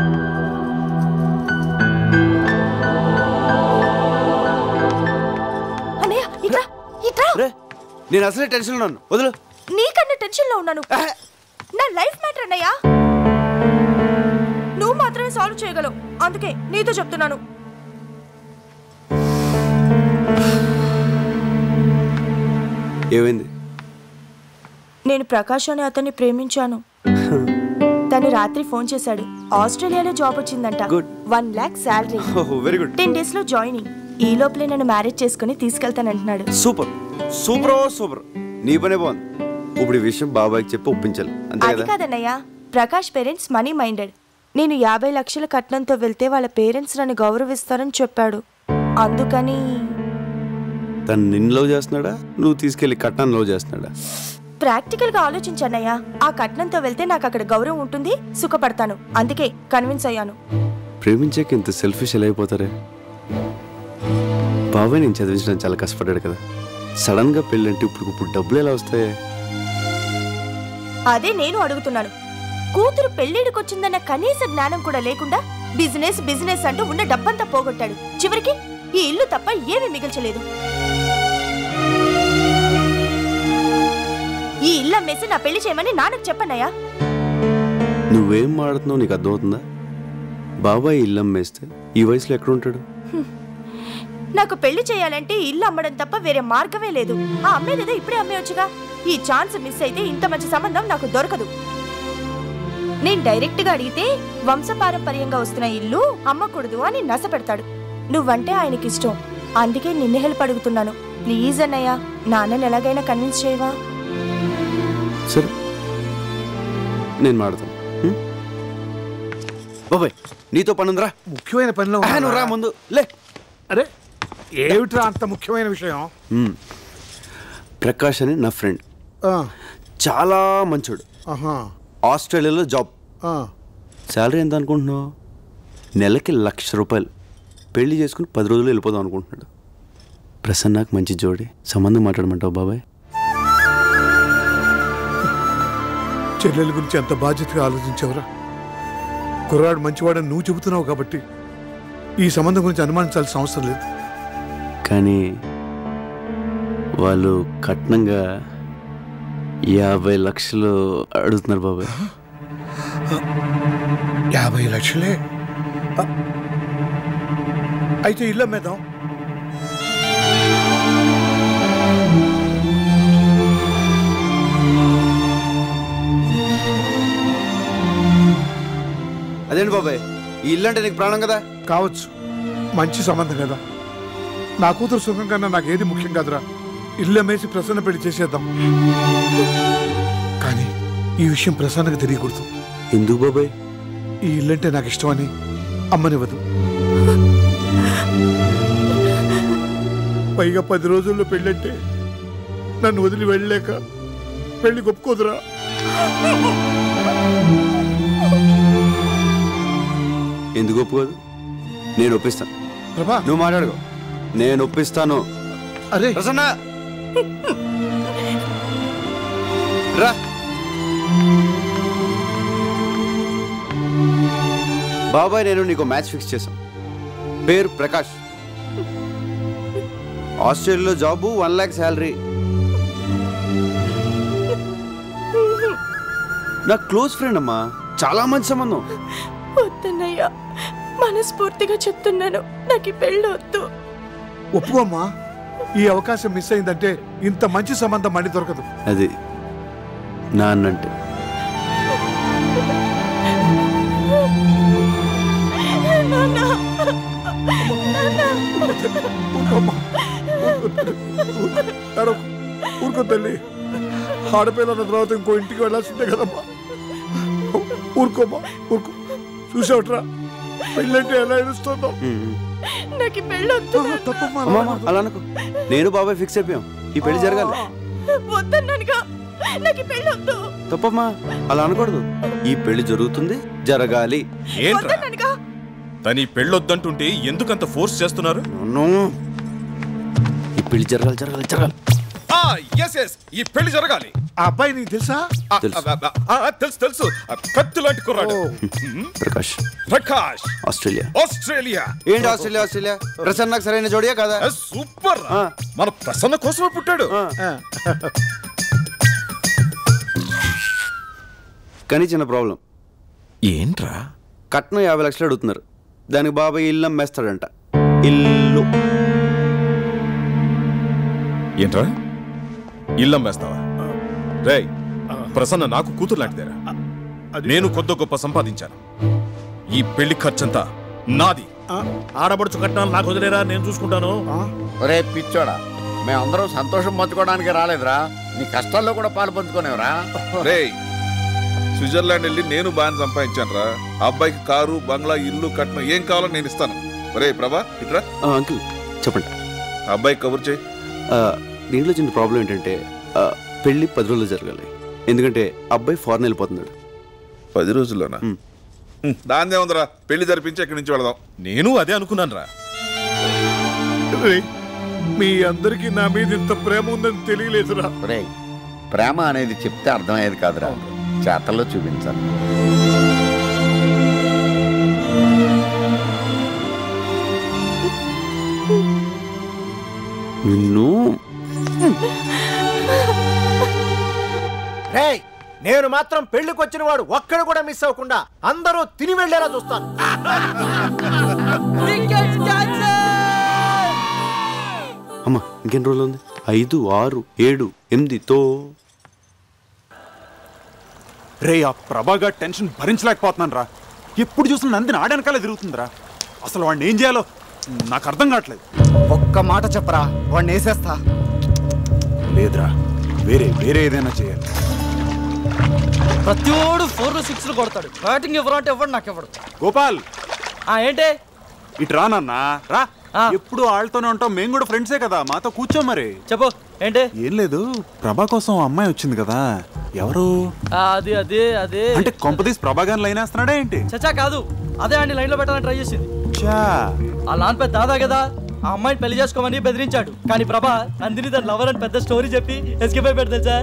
అన్నయ్య ఇట్రా ఇట్రా
నేను అసలే టెన్షన్ ఉన్నాను వదులు
నీకన్నా టెన్షన్ లో ఉన్నాను నా లైఫ్ మ్యాటర్ అన్నయ్య నువ్వు మాత్రమే సాల్వ్ చేయగలవు అందుకే నీతో చెప్తున్నాను
ఏమైంది
నేను ప్రకాష్ అనే అతన్ని ప్రేమించాను తను రాత్రి ఫోన్ చేశాడు ఆస్ట్రేలియాలో జాబ్ వచ్చిందంట one lakh salary
very good
ten days లో జాయినింగ్ ఈ లోపలే నన్ను మ్యారేజ్ చేసుకుని తీసుకెళ్తానంటున్నాడు
సూపర్ సూపర్ సూపర్ నీ పనే బాగుంది ఇప్పుడు ఈ విషయం బాబాయ్కి చెప్పి ఒప్పించాలి అంతే
అది
కదా
కాదన్నయ్య ప్రకాష్ పేరెంట్స్ మనీ మైండెడ్ నేను యాభై లక్షల కట్నంతో వెళ్తే వాళ్ళ పేరెంట్స్ నన్ను గౌరవిస్తారని చెప్పాడు అందుకని
తను నిన్ను లవ్ చేస్తున్నాడా నువ్వు తీసుకెళ్లి కట్నాన్ని లవ్ చేస్తున్నాడా
ప్రాక్టికల్ గా ఆలోచించానయ్యా ఆ కట్నంతో వెళ్తే నాకు అక్కడ గౌరవం ఉంటుంది సుఖపడతాను అందుకే కన్విన్స్ అయ్యాను
ప్రేమించాక ఇంత సెల్ఫిష్ ఎలా అయిపోతారే బాబాయ్ నేను చదివించడానికి చాలా కష్టపడ్డాడు కదా సడన్ గా పెళ్ళంటే ఇప్పుడు ఇప్పుడు డబ్బులు ఎలా వస్తాయి
అదే నేను అడుగుతున్నాను కూతురు పెళ్లిడికి వచ్చిందన్న కనీస జ్ఞానం కూడా లేకుండా బిజినెస్ బిజినెస్ అంటూ ఉన్న డబ్బంతా పోగొట్టాడు చివరికి ఈ ఇల్లు తప్ప ఏమీ మిగిల్చలేదు ఈ ఇల్లు అమ్మేసి నా పెళ్లి చేయమని నాన్నకు చెప్పన్నయ్యా
నువ్వేం మాడుతున్నావు నీకు అర్థమవుతుందా బాబాయ్ ఇల్లు అమ్మేస్తే ఈ వయసులో ఎక్కడ ఉంటాడు
నాకు పెళ్లి చేయాలంటే ఈ ఇల్లు అమ్మడం తప్ప వేరే మార్గమే లేదు ఆ అమ్మేదేదో ఇప్పుడే అమ్మేయొచ్చుగా ఈ ఛాన్స్ మిస్ అయితే ఇంత మంచి సంబంధం నాకు దొరకదు నేను డైరెక్ట్ గా అడిగితే వంశపారంపర్యంగా వస్తున్న ఇల్లు అమ్మకూడదు అని నస పెడతాడు నువ్వంటే ఆయనకి ఇష్టం అందుకే నిన్ను హెల్ప్ అడుగుతున్నాను ప్లీజ్ అన్నయ్య నాన్నని ఎలాగైనా కన్విన్స్ చేయవా
సరే నేను మాడతాను హ్మ్? బాబాయ్ నీతో పనుందిరా
ముఖ్యమైన పనిలో
ఆ, నువ్వు రా ముందు లే
అరే ఏమిట్రా అంత ముఖ్యమైన విషయం
హ్మ్. ప్రకాష్ అని నా ఫ్రెండ్
ఆ,
చాలా మంచోడు
ఆహా,
ఆస్ట్రేలియాలో జాబ్
ఆ.
శాలరీ ఎంత అనుకుంటున్నావు నెలకి లక్ష రూపాయలు పెళ్లి చేసుకుని పది రోజులు వెళ్ళిపోదాం అనుకుంటున్నాడు ప్రసన్నకు మంచి జోడి సంబంధం మాట్లాడమంటావు బాబాయ్
చెల్లెల గురించి అంత బాధ్యతగా ఆలోచించావురా కుర్రాడు మంచివాడని నువ్వు చెబుతున్నావు కాబట్టి ఈ సంబంధం గురించి అనుమానించాల్సిన అవసరం లేదు
కానీ వాళ్ళు కట్నంగా యాభై లక్షలు అడుగుతున్నారు బాబాయ్
యాభై లక్షలే ఆ, అయితే ఇల్లు అమ్మేద్దాం
అదేంటి బాబాయ్ ఈ ఇల్లు అంటే నీకు ప్రాణం కదా
కావచ్చు మంచి సంబంధం కదా నా కూతురు సుఖం కన్నా నాకు ఏది ముఖ్యం కాదురా ఇల్లు అమ్మేసి ప్రసన్న పెళ్లి చేసేద్దాం కానీ ఈ విషయం ప్రసన్నకు తెలియకూడదు
ఎందుకు బాబాయ్
ఈ ఇల్లంటే నాకు ఇష్టమని అమ్మనివ్వదు పైగా పది రోజుల్లో పెళ్ళంటే నన్ను వదిలి వెళ్ళలేక పెళ్లి ఒప్పుకోదురా
ఎందుకు ఒప్పుకోదు నేను ఒప్పిస్తాను
ప్రభా
నువ్వు మాట్లాడుకో నేను ఒప్పిస్తాను
అరే
ప్రసన్న రా బాబాయ్ నేను నీకు మ్యాచ్ ఫిక్స్ చేశాం పేరు ప్రకాష్ ఆస్ట్రేలియాలో జాబు వన్ ల్యాక్ శాలరీ నా క్లోజ్ ఫ్రెండ్ అమ్మా చాలా మంచి సంబంధం
వద్దన్నయ్య మనస్ఫూర్తిగా చెప్తున్నాను నాకు ఈ పెళ్ళి వద్దు
ఒప్పుకోమ్మా ఈ అవకాశం మిస్ అయిందంటే ఇంత మంచి సంబంధం మళ్ళీ దొరకదు
అది నాన్నంటే
ఊరుకోమ్మా. అరవకు. ఊరుకో తల్లి ఆడపిల్ల అన్న తర్వాత ఇంకో ఇంటికి వెళ్ళాల్సిందే కదమ్మా ఊరుకోమ్మా ఊరుకో చూసావట్రా పెళ్ళంటే ఎలా ఏడుస్తుందో
నాకు ఈ పెళ్ళి వద్దు
తప్పమ్మా
అమ్మమ్మ అలా అనుకో నేను బాబాయ్ ఫిక్స్ అయిపోయాం ఈ పెళ్లి జరగాలి
వద్దన్నానుగా నాకు ఈ పెళ్ళి వద్దు
తప్పమ్మా అలా అనకూడదు ఈ పెళ్లి జరుగుతుంది జరగాలి
ఏంట్రా
వద్దన్నానుగా
తని పెళ్ళొద్దంటుంటే ఎందుకంత ఫోర్స్ చేస్తున్నారు
ఈ పెళ్లి జరగాలి జరగాలి జరగాలి
ఎస్ ఎస్ ఈ పెళ్లి జరగాలి
ఆ అబ్బాయి నీకు తెలుసా
ఆ, ఆ, ఆ, ఆ, తెలుసు తెలుసు ఆ, కత్తి లాంటి కుర్రాడు
ప్రకాష్
ప్రకాష్
ఆస్ట్రేలియా
ఆస్ట్రేలియా
ఏంటి ఆస్ట్రేలియా ఆస్ట్రేలియా ప్రసన్నకు సరైన జోడియా కదా
సూపర్ మన ప్రసన్న కోసమే పుట్టాడు
కానీ చిన్న ప్రాబ్లం
ఏంట్రా
కట్నం యాభై లక్షలు అడుగుతున్నారు దానికి బాబాయ్ ఇల్లు అమ్మేస్తాడంట ఇల్లు
ఏంట్రా ఇల్లమ్మేస్తావా రేయ్ ప్రసన్న నాకు కూతురు లాంటిదేరా నేను కొద్ది గొప్ప సంపాదించాను ఈ పెళ్లి ఖర్చంతా నాది
ఆడబడుచు కట్నాలు నాకు వదిలేరా నేను చూసుకుంటాను
ఒరే పిచ్చోడా మేమందరం సంతోషం పంచుకోవడానికి రాలేదురా నీ కష్టాల్లో కూడా పాలు పంచుకోనేవరా
రేయ్ స్విట్జర్లాండ్ వెళ్ళి నేను బాగా సంపాదించాను రా అబ్బాయికి కారు బంగ్లా ఇల్లు కట్నం ఏం కావాలో నేను ఇస్తాను రే ప్రభా ఇట్రా
అంకుల్ చెప్పండి
అబ్బాయికి కబుర్ చేయి
ఆ, దీంట్లో చిన్న ప్రాబ్లం ఏంటంటే ఆ, పెళ్లి పది రోజులు జరగాలి ఎందుకంటే అబ్బాయి ఫారెన్ వెళ్ళిపోతున్నాడు
పది రోజుల్లోనా దాందే ఉందిరా పెళ్లి జరిపించి ఇక్కడి నుంచి వెళదాం
నేను అదే అనుకున్నాను రా
రేయ్, మీ అందరికీ నా మీద ఇంత ప్రేమ ఉందని తెలియలేదురా
ఒరే ప్రేమ అనేది చెప్తే అర్థమయ్యేది కాదురా చేతల్లో చూపించాలి
నిన్ను
రేయ్ నేను మాత్రం పెళ్లికి వచ్చిన వాడు ఒక్కడు కూడా మిస్ అవ్వకుండా అందరూ తిని వెళ్ళేలా చూస్తాను
అమ్మా ఇంకెన్ని రోజులు ఉంది ఐదు ఆరు ఏడు ఎనిమిది తో
రే ఆ ప్రభాగా టెన్షన్ భరించలేకపోతున్నాను రా ఎప్పుడు చూసిన నందిని ఆడనకాలే తిరుగుతుందిరా అసలు వాడిని ఏం చేయాలో నాకు అర్థం కావట్లేదు
ఒక్క మాట చెప్పరా వాడిని వేసేస్తా
లేదురా వేరే వేరే ఏదైనా చేయాలి
ప్రతివాడు ఫోర్ సిక్స్ కొడతాడు బ్యాటింగ్ ఎవరు అంటే ఎవడు నాకు ఎవడు
గోపాల్
ఆ ఏంటి
ఇటు రా నాన్న రా ఎప్పుడు వాళ్ళతోనే ఉంటాం మేము కూడా ఫ్రెండ్సే కదా మాతో కూర్చో మరి
చెప్పు ఏంటి
ఏం లేదు ప్రభా కోసం ఆ అమ్మాయి వచ్చింది కదా ఎవరు
ఆ, అది అదే అదే
అంటే కొంపదీస్ ప్రభా గారిని లైన్ వేస్తున్నాడా ఏంటి
చచ్చా కాదు అదే అండి లైన్ లో పెట్టాలని ట్రై చేసింది
చా
ఆ లాన్ పెద్ద దాదా కదా ఆ అమ్మాయిని పెళ్లి చేసుకోమని బెదిరించాడు కానీ ప్రభా నందిని తన లవర్ అని పెద్ద స్టోరీ చెప్పి ఎస్కేప్ అయిపోయాడు తెలుసా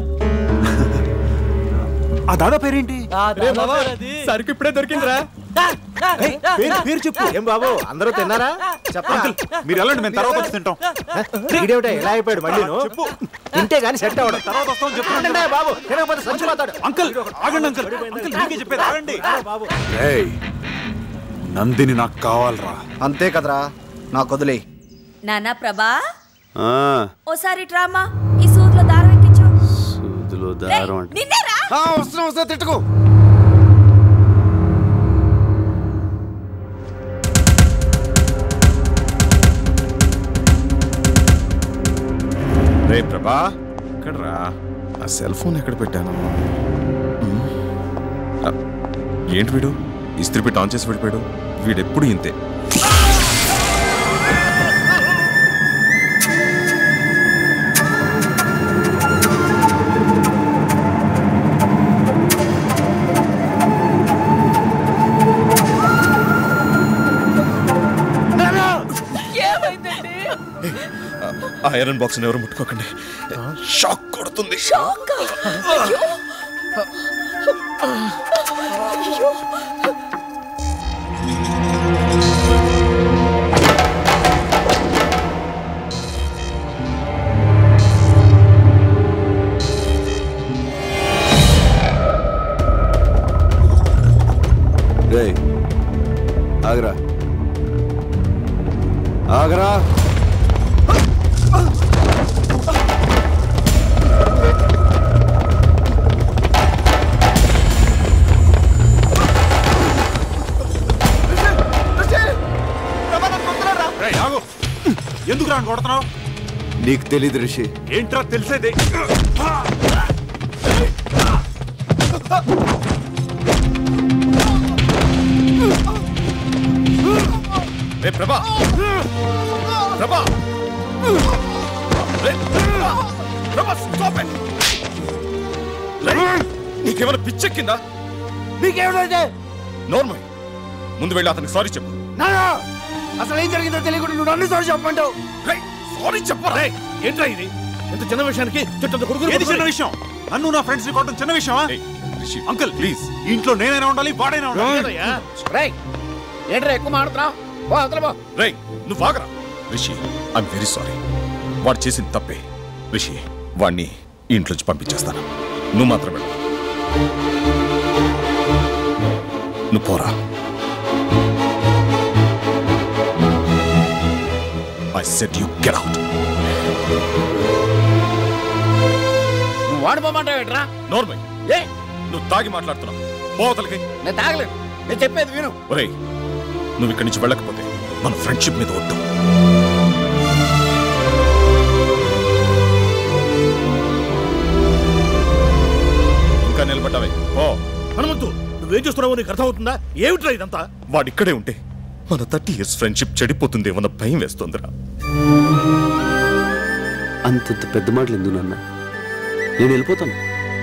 ఆ దాదా పేరేంటి
ఆ
రే
దాదా
బాబా,
పేరు అది.
సరుకు ఇప్పుడే దొరికిందిరా
ఏయ్, పేరు పేరు చెప్పు
ఏం బాబు అందరూ తిన్నారా చెప్పరా
అంకుల్ మీరు వెళ్ళండి మేము తర్వాత వచ్చి తింటాం
వీడేమిటా ఎలా అయిపోయాడు మళ్ళీ
చెప్పు
తింటే గానీ సెట్ అవ్వడం
తర్వాత వస్తామని చెప్తున్నాను
తినండి బాబు తినకపోతే చచ్చిపోతాడు
అంకుల్ ఆగండి అంకుల్ అంకుల్ మీకే చెప్పేది ఆగండి
బాబు
ఏయ్ నందిని నాకు కావాలరా
అంతే కదరా నాకు వదిలే
నానా ప్రభా
ఆ,
ఓసారి డ్రామా ఈ సూట్లో దారం ఎక్కించు
సూదిలో దారం అంటే
నిన్నేరా
వస్తున్నా వస్తున్నా తిట్టుకో
రే ప్రభా ఎక్కడ్రా ఆ సెల్ ఫోన్ ఎక్కడ పెట్టాను ఉమ్. ఆ, ఏంటి వీడు ఇస్త్రీ పెట్టి ఆన్ చేసి వెళ్ళిపోయాడు వీడెప్పుడు ఇంతే
ఏమైందండి
ఆ ఐరన్ బాక్స్ ఎవరు ముట్టుకోకండి షాక్ కొడుతుంది
రేయ్ ఆగరా ఆగరా
రేయ్, ఆగు. ఎందుకు రాని కొడుతున్నావు
నీకు తెలీదు రిషి
ఏంట్రా తెలిసేది
రే ప్రభా ప్రభా రే, ప్రభా! ప్రభా, stop it! రే, నీకేమైనా పిచ్చెక్కిందా
నీకేమిటైతే
నోర్మల్ ముందు వెళ్ళి అతనికి సారీ చెప్పు
నానా అసలు ఏం జరిగిందో తెలియకుండా నువ్వు నన్ను సారి చెప్పమంటావు
సారీ చెప్పరా
ఏంట్రా ఇది ఇంత చిన్న విషయానికి చుట్టంత కొడుకులు
ఏది చిన్న విషయం నన్ను నా ఫ్రెండ్స్ ని కొట్టడం చిన్న విషయమా అంకుల్ ప్లీజ్ ఇంట్లో నేనైనా ఉండాలి వాడైనా ఉండాలి
రేయ్ ఏంట్రా ఎక్కువ మాడుతున్నావు పో అవతల పో
రే నువ్వు ఆగరా రిషి ఐఎమ్ వెరీ సారీ వాడు చేసిన తప్పే రిషి వాడిని ఇంట్లోంచి పంపించేస్తాను నువ్వు మాత్రం వెళ్ళు నువ్వు పోరా I said you get out
నువ్వు వాడిపోమంటావేట్రా
నోర్మల్
ఏ
నువ్వు తాగి మాట్లాడుతున్నావు పోతలకి
నేను తాగలేదు నేను చెప్పేది విను
ఒరేయ్ నువ్వు ఇక్కడి నుంచి వెళ్ళకపోతే మన ఫ్రెండ్షిప్ మీద వద్దు ఇంకా నిలబడ్డావే ఓ
హనుమంతు నువ్వేం చేస్తున్నావో నీకు అర్థమవుతుందా ఏమిట్రా ఇదంతా
వాడిక్కడే ఉంటే మన థర్టీ ఇయర్స్ ఫ్రెండ్షిప్ చెడిపోతుందేమన్న భయం వేస్తుందిరా
అంతంత పెద్ద మాటలు ఎందుకు నాన్న నేను వెళ్ళిపోతాను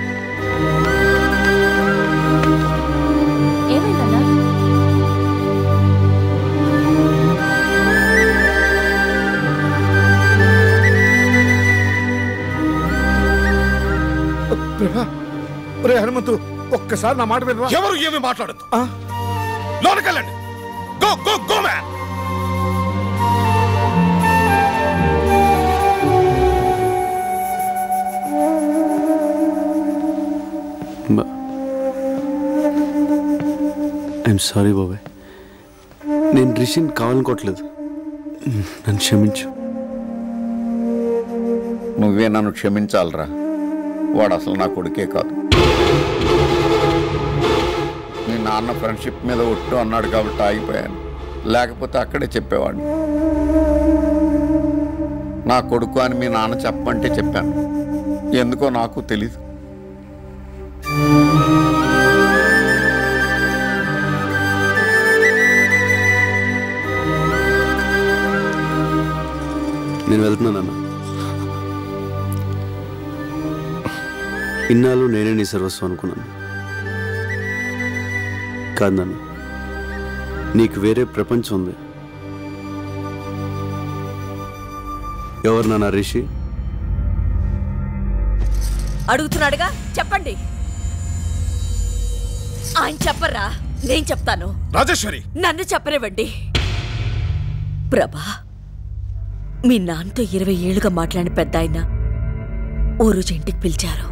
ఏమైందన్నా
ప్రభా ఒరే హనుమంతు ఒక్కసారి నా మాట వినరా
ఎవరు ఏమి మాట్లాడద్దు లోనకెళ్ళండి go go go man
I'm sorry బాబాయ్ నేను రిషిని కావాలనుకోవట్లేదు నన్ను క్షమించు
నువ్వే నన్ను క్షమించాలరా వాడు అసలు నా కొడుకే కాదు మీ నాన్న ఫ్రెండ్షిప్ మీద ఒట్టు అన్నాడు కాబట్టి ఆగిపోయాను లేకపోతే అక్కడే చెప్పేవాడిని నా కొడుకు అని మీ నాన్న చెప్పమంటే చెప్పాను ఎందుకో నాకు తెలీదు
నేను వెళ్తున్నానన్న ఇన్నాళ్ళు నేనే నీ సర్వస్వం అనుకున్నాను కాదు నాన్న నీకు వేరే ప్రపంచం ఉంది ఎవరు నాన్న రిషి
అడుగుతున్నాడుగా చెప్పండి ఆయన చెప్పరా నేను చెప్తాను
రాజేశ్వరి
నన్ను చెప్పనివ్వండి ప్రభా మీ నాన్నతో ఇరవై ఏళ్ళుగా మాట్లాడిన పెద్ద ఆయన ఓ రోజు ఇంటికి పిలిచారు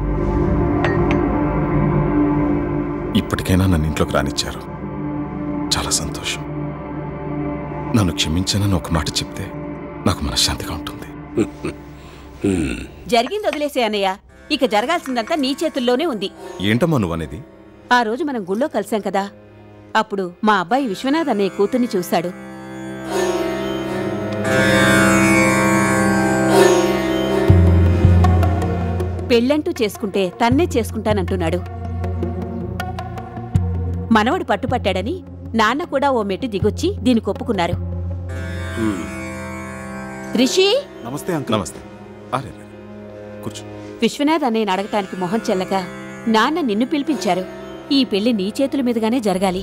ఇప్పటికైనా నన్ను ఇంట్లోకి రానిచ్చారు చాలా సంతోషం నన్ను క్షమించానని ఒక మాట చెప్తే నాకు మనశ్శాంతిగా ఉంటుంది
జరిగింది వదిలేసే అన్నయ్య ఇక జరగాల్సిందంతా నీ చేతుల్లోనే ఉంది
ఏంటమ్మా నువ్వు అనేది
ఆ రోజు మనం గుళ్ళో కలిసాం కదా అప్పుడు మా అబ్బాయి విశ్వనాథ్ అన్నయ్య కూతుర్ని చూశాడు పెళ్ళంటూ చేసుకుంటే తన్నే చేసుకుంటానంటున్నాడు మనవడు పట్టుపట్టాడని నాన్న కూడా ఓ మెట్టు దిగొచ్చి దీనికి ఒప్పుకున్నారు రిషి
నమస్తే అంకుల్
నమస్తే అరే రే. కూర్చో
విశ్వనాథ్ అన్నయ్యని అడగటానికి మొహం చెల్లగా నాన్న నిన్ను పిలిపించారు ఈ పెళ్లి నీ చేతుల మీదుగానే జరగాలి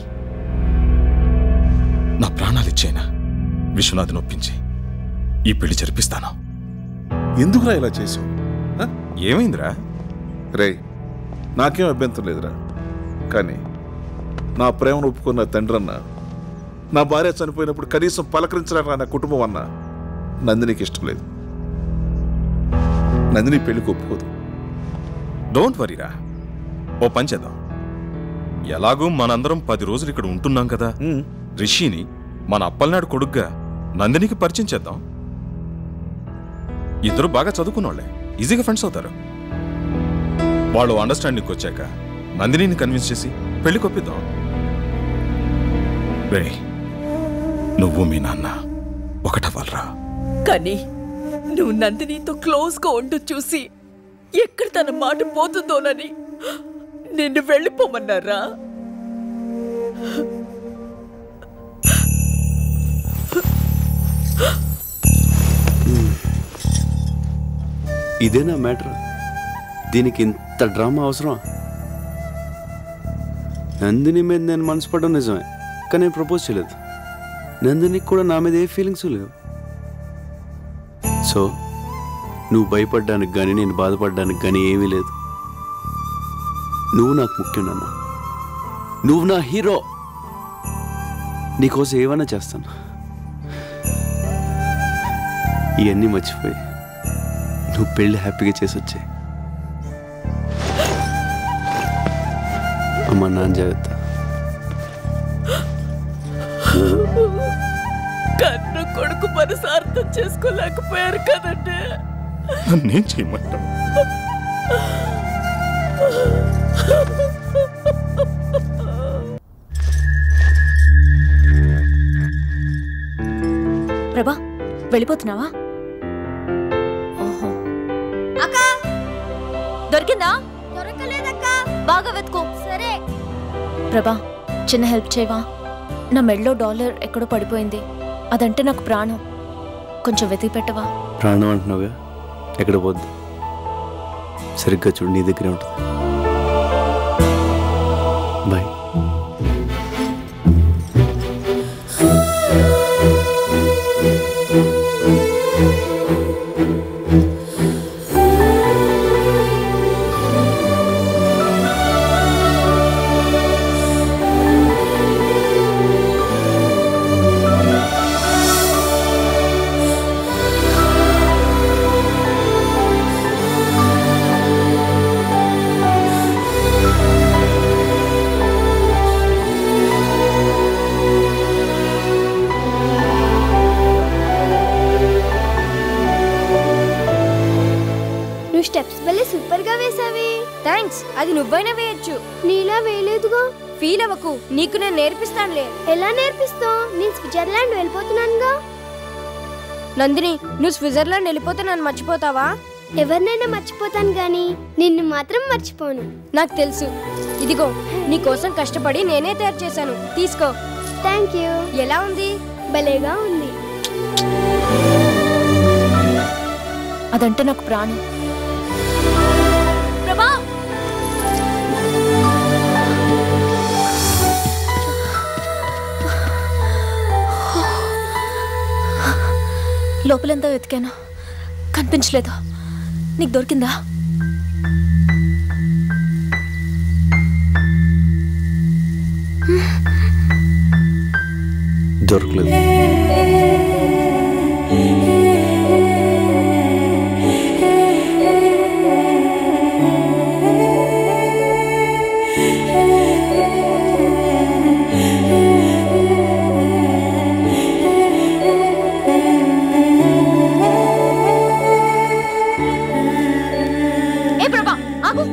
నా ప్రాణాలు ఇచ్చేనా విశ్వనాథ్ని ఒప్పించి ఈ పెళ్లి జరిపిస్తాను
ఎందుకురా ఇలా చేసావు
ఏమైందిరా
రే నాకేం అభ్యంతరం లేదురా కానీ నా ప్రేమను ఒప్పుకున్న తండ్రన్న నా భార్య చనిపోయినప్పుడు కనీసం పలకరించడానికి నా కుటుంబం అన్న నందినికి ఇష్టం లేదు నందిని పెళ్లికి ఒప్పుకోదు
డోంట్ వరీరా ఓ పని చేద్దాం ఎలాగూ మనందరం పది రోజులు ఇక్కడ ఉంటున్నాం కదా రిషిని మన అప్పలనాడు కొడుగ్గా నందినికి పరిచయం చేద్దాం ఇద్దరు బాగా చదువుకున్నోళ్లే ఈజీగా ఫ్రెండ్స్ అవుతారు వాళ్ళు అండర్స్టాండింగ్కి వచ్చాక నందినిని కన్విన్స్ చేసి పెళ్లి కొప్పిద్దాం రే నువ్వు మీ నాన్న ఒకటవ్వాలరా
కానీ నువ్వు నందినితో క్లోజ్ గా ఉంటూ చూసి ఎక్కడ తన మాట పోతుందోనని నిన్ను వెళ్ళిపోమన్నారా
ఇదేనా మ్యాటర్ దీనికి ఇంత డ్రామా అవసరం నందిని మీద నేను మనసు పడడం నిజమే కానీ నేను ప్రపోజ్ చేయలేదు నందినికి కూడా నా మీద ఏ ఫీలింగ్స్ లేవు సో నువ్వు భయపడ్డానికి కానీ నేను బాధపడడానికి కానీ ఏమీ లేదు నువ్వు నాకు ముఖ్యం నాన్న నువ్వు నా హీరో నీకోసం ఏమైనా చేస్తాను ఇవన్నీ మర్చిపోయి నువ్వు పెళ్లి హ్యాపీగా చేసి వచ్చాయి అమ్మ నాన్న జాగ్రత్త
కన్ను కొడుకు మనసు అర్థం చేసుకోలేకపోయారు కదండి
నన్నేం చేయమంటావు
ప్రభా వెళ్ళిపోతున్నావా ఓహో
అక్క
దొరికిందా
దొరకలేదక్క బాగా వెతుకో సరే
ప్రభా చిన్న హెల్ప్ చేయవా నా మెడలో డాలర్ ఎక్కడో పడిపోయింది అదంటే నాకు ప్రాణం కొంచెం వెతికి పెట్టవా
ప్రాణం అంటున్నావుగా ఎక్కడ పోద్దు సరిగ్గా చూడు నీ దగ్గరే ఉంటుంది బాయ్
నువ్వు స్టెప్స్ భలే సూపర్ గా వేసావి థ్యాంక్స్ అది నువ్వైనా వేయొచ్చు నీలా వేయలేదుగా ఫీల్ అవ్వకు నీకు నేను నేర్పిస్తానులే ఎలా నేర్పిస్తావు నేను స్విట్జర్లాండ్ వెళ్ళిపోతున్నానుగా నందిని నువ్వు స్విట్జర్లాండ్ వెళ్ళిపోతే నన్ను మర్చిపోతావా ఎవరినైనా మర్చిపోతాను గాని నిన్ను మాత్రం మర్చిపోను నాకు తెలుసు ఇదిగో నీ కోసం కష్టపడి నేనే తయారు చేశాను తీసుకో థ్యాంక్ యూ ఎలా ఉంది భలేగా ఉంది
అదంటే నాకు ప్రాణం
ప్రభా
లోపలంతా వెతికాను
కనిపించలేదు నీకు దొరికిందా
దొరకలేదు
ఏ ప్రభా ఆగు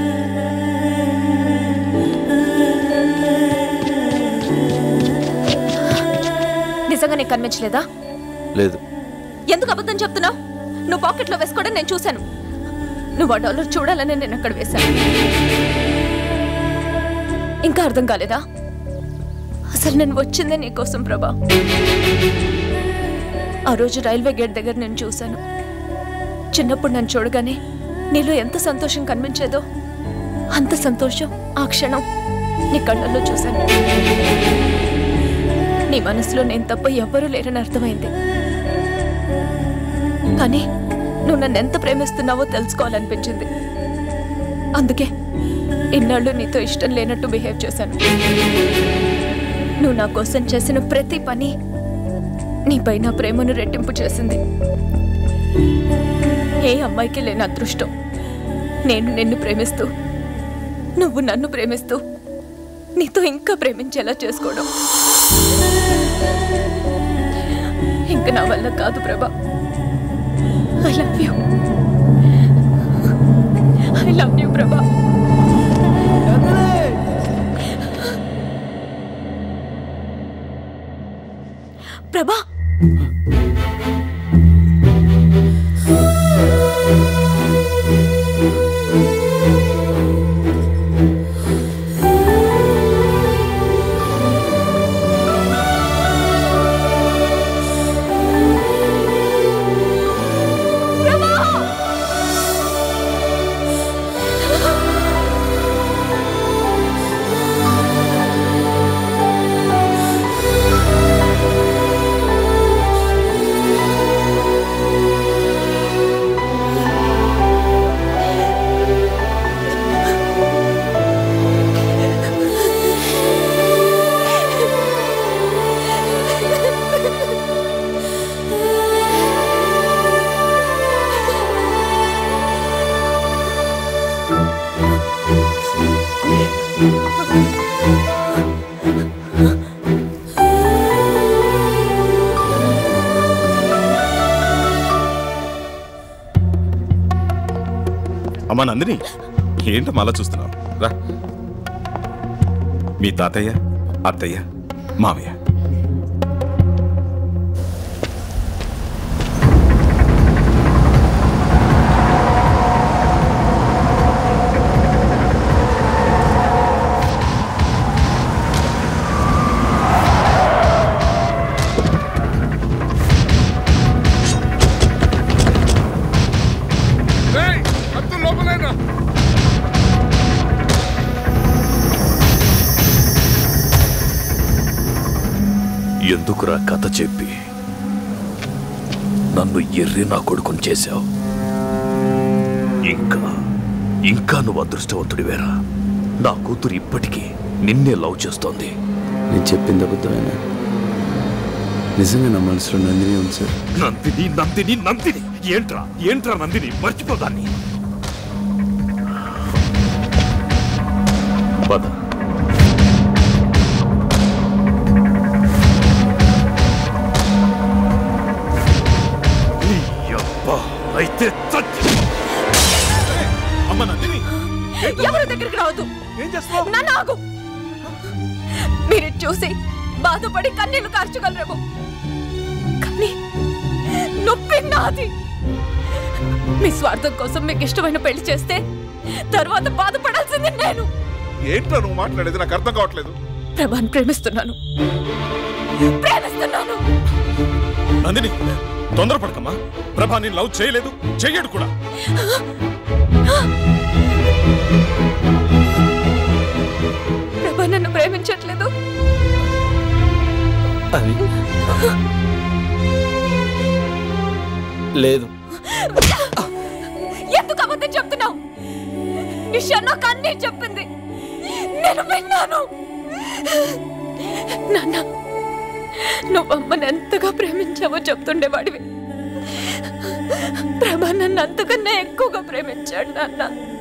నిజంగా నీకు కనిపించలేదా
లేదు
ఎందుకు అబద్ధం చెప్తున్నావు నువ్వు పాకెట్లో వేసుకోవడం నేను చూశాను నువ్వు ఆ డాలర్ చూడాలని నేను అక్కడ వేశాను ఇంకా అర్థం కాలేదా అసలు నేను వచ్చిందే నీకోసం ప్రభా ఆ రోజు రైల్వే గేట్ దగ్గర నేను చూశాను చిన్నప్పుడు నన్ను చూడగానే నీలో ఎంత సంతోషం కనిపించేదో అంత సంతోషం ఆ క్షణం నీ కళ్ళల్లో చూశాను నీ మనసులో నేను తప్ప ఎవ్వరూ లేరని అర్థమైంది కానీ నువ్వు నన్ను ఎంత ప్రేమిస్తున్నావో తెలుసుకోవాలనిపించింది అందుకే ఇన్నాళ్ళు నీతో ఇష్టం లేనట్టు బిహేవ్ చేశాను నువ్వు నా కోసం చేసిన ప్రతి పని నీపై నా ప్రేమను రెట్టింపు చేసింది ఏ అమ్మాయికి లేని అదృష్టం నేను నిన్ను ప్రేమిస్తూ నువ్వు నన్ను ప్రేమిస్తూ నీతో ఇంకా ప్రేమించేలా చేసుకోవడం ఇంక నా వల్ల కాదు Prabha I love you I love you Prabha Prabha
అమ్మా నందిని ఏంటమ్మా అలా చూస్తున్నావు రా మీ తాతయ్య అత్తయ్య మావయ్య
లోపలేనా
ఎందుకురా కథ చెప్పి నన్ను ఎర్రి నా కొడుకుని చేశావు ఇంకా ఇంకా నువ్వు అదృష్టవంతుడివేరా నా కూతురు ఇప్పటికీ నిన్నే లవ్ చేస్తోంది
నేను చెప్పింది అబద్ధమేనా నిజంగా నా మనసులో నందిని ఉంది సార్
నందిని నందిని నందిని ఏంట్రా ఏంట్రా నందిని మర్చిపోదాన్ని పద నీ యబ్బా, అయితే చచ్చి
అమ్మ నందిని
ఎవరి దగ్గరికి రావద్దు
ఏం చేస్తావు
నన్ను ఆగు మీరు చూసి బాధపడి కన్నీళ్లు కార్చగలరేమో కానీ నొప్పి నాది మీ స్వార్థం కోసం మీకు ఇష్టమైన పెళ్లి చేస్తే తర్వాత బాధపడాల్సింది నేను
ఏంటో నువ్వు మాట్లాడేది నాకు అర్థం కావట్లేదు
ప్రభాని ప్రేమిస్తున్నాను ప్రేమిస్తున్నాను
నందిని తొందరపడకమ్మా ప్రభా నేను లవ్ చేయలేదు చెయ్యడు కూడా
ప్రభా నన్ను ప్రేమించట్లేదు
అది లేదు
ఎందుకు అబద్ధం చెప్తున్నావు నిషా నాకు అన్నీ చెప్పింది నేను విన్నాను నాన్న నువ్వు అమ్మని ఎంతగా ప్రేమించావో చెప్తుండేవాడివి ప్రభా నన్ను అంతకన్నా ఎక్కువగా ప్రేమించాడు నాన్న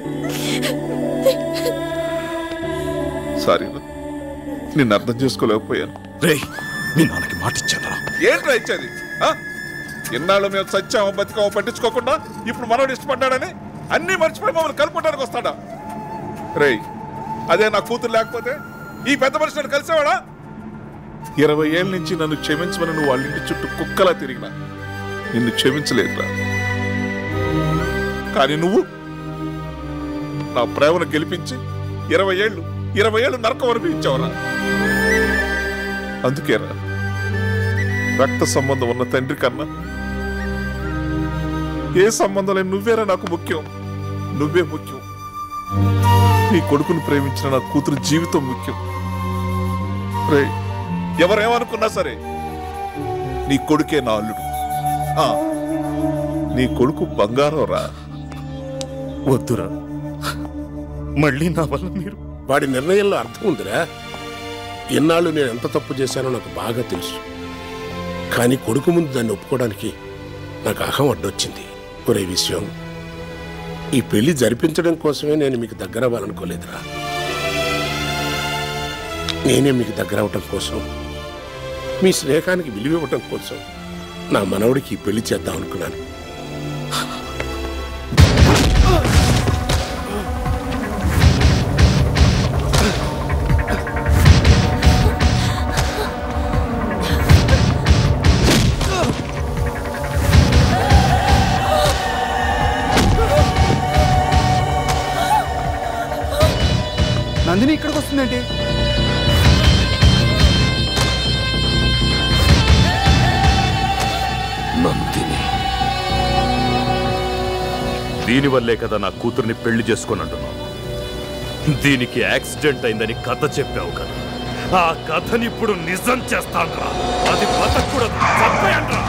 సారీ నిన్ను అర్థం చేసుకోలేకపోయాను
రే మీ నాన్నకి మాట ఇచ్చాను
ఏంట్రా ఇచ్చేది ఆ? ఇన్నాళ్ళు మేము సత్యామో బతికామో పట్టించుకోకుండా ఇప్పుడు మనోడు ఇష్టపడ్డాడని అన్నీ మర్చిపోయి మమ్మల్ని కలుపుకోవడానికి వస్తాడా రేయ్ అదే నా కూతురు లేకపోతే ఈ పెద్ద మనిషి నన్ను కలిసేవాడా ఇరవై ఏళ్ళ నుంచి నన్ను క్షమించమని నువ్వు వాళ్ళ ఇంటి చుట్టూ కుక్కలా తిరిగినా నిన్ను క్షమించలేదురా కానీ నువ్వు నా ప్రేమను గెలిపించి ఇరవై ఏళ్ళు ఇరవై ఏళ్ళు నరకం అనిపించావురా అందుకేరా రక్త సంబంధం ఉన్న తండ్రి కన్నా ఏ సంబంధం లేని నువ్వేరా నాకు ముఖ్యం నువ్వే ముఖ్యం నీ కొడుకును ప్రేమించిన నా కూతురు జీవితం ముఖ్యం రే ఎవరేమనుకున్నా సరే నీ కొడుకే నా అల్లుడు ఆ, నీ కొడుకు బంగారం రా
వద్దురా మళ్ళీ నా వల్ల మీరు
వాడి నిర్ణయంలో అర్థం ఉందిరా ఇన్నాళ్ళు నేను ఎంత తప్పు చేశానో నాకు బాగా తెలుసు కానీ కొడుకు ముందు దాన్ని ఒప్పుకోవడానికి నాకు అహం అడ్డొచ్చింది ఒరే విషయం ఈ పెళ్లి జరిపించడం కోసమే నేను మీకు దగ్గర అవ్వాలనుకోలేదురా నేనే మీకు దగ్గర అవటం కోసం మీ స్నేహానికి విలువ ఇవ్వటం కోసం నా మనవడికి ఈ పెళ్లి చేద్దాం అనుకున్నాను
నందిని ఇక్కడికి వస్తుందేంటి
నందిని దీనివల్లే కదా నా కూతుర్ని పెళ్లి చేసుకొని అంటున్నావు దీనికి యాక్సిడెంట్ అయిందని కథ చెప్పావు కదా ఆ కథని ఇప్పుడు నిజం చేస్తాన్రా అది బతకూడదు చంపేయండ్రా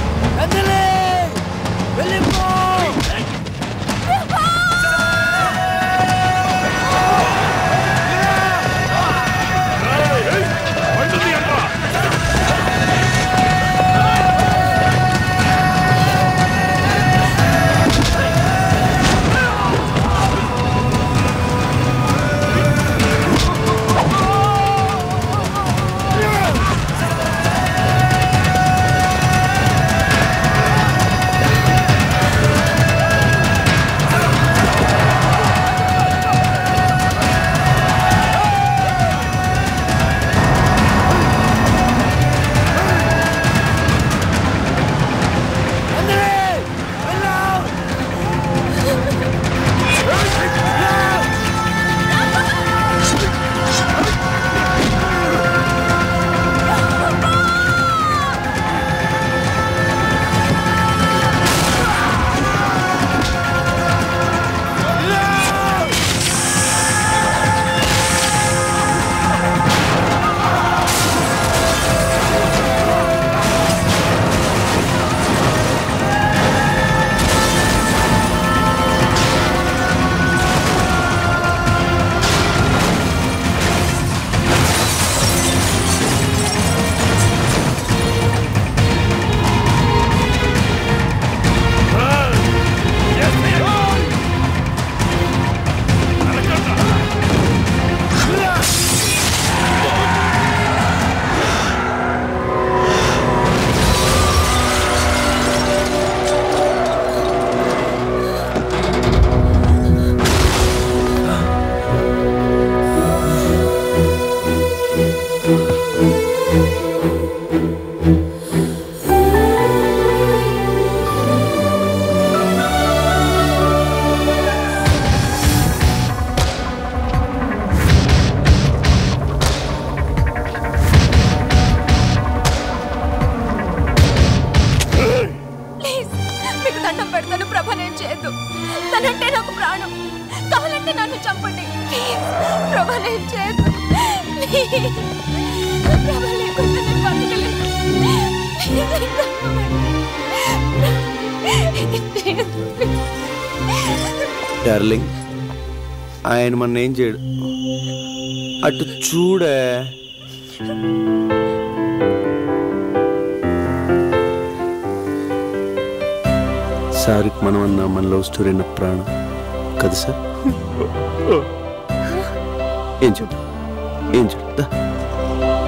ప్లీజ్ మీకు దండం పెడతాను ప్రభ నేను చేయొద్దు తనంటే నాకు ప్రాణం కావాలంటే నన్ను చంపండి ప్లీజ్ ప్రభ నేను చేయొద్దు ప్లీజ్ ప్రభ లేకుండా నేను బతకలేను. Please, నాకు దండం పెట్టండి.
డార్లింగ్ ఆయన మన ఏం చేయడు అటు చూడే సార్కి మనం అన్న మన లవ్ స్టోరీ అన్న ప్రాణం కదా సార్ ఏం చూడు ఏం చూడు దా.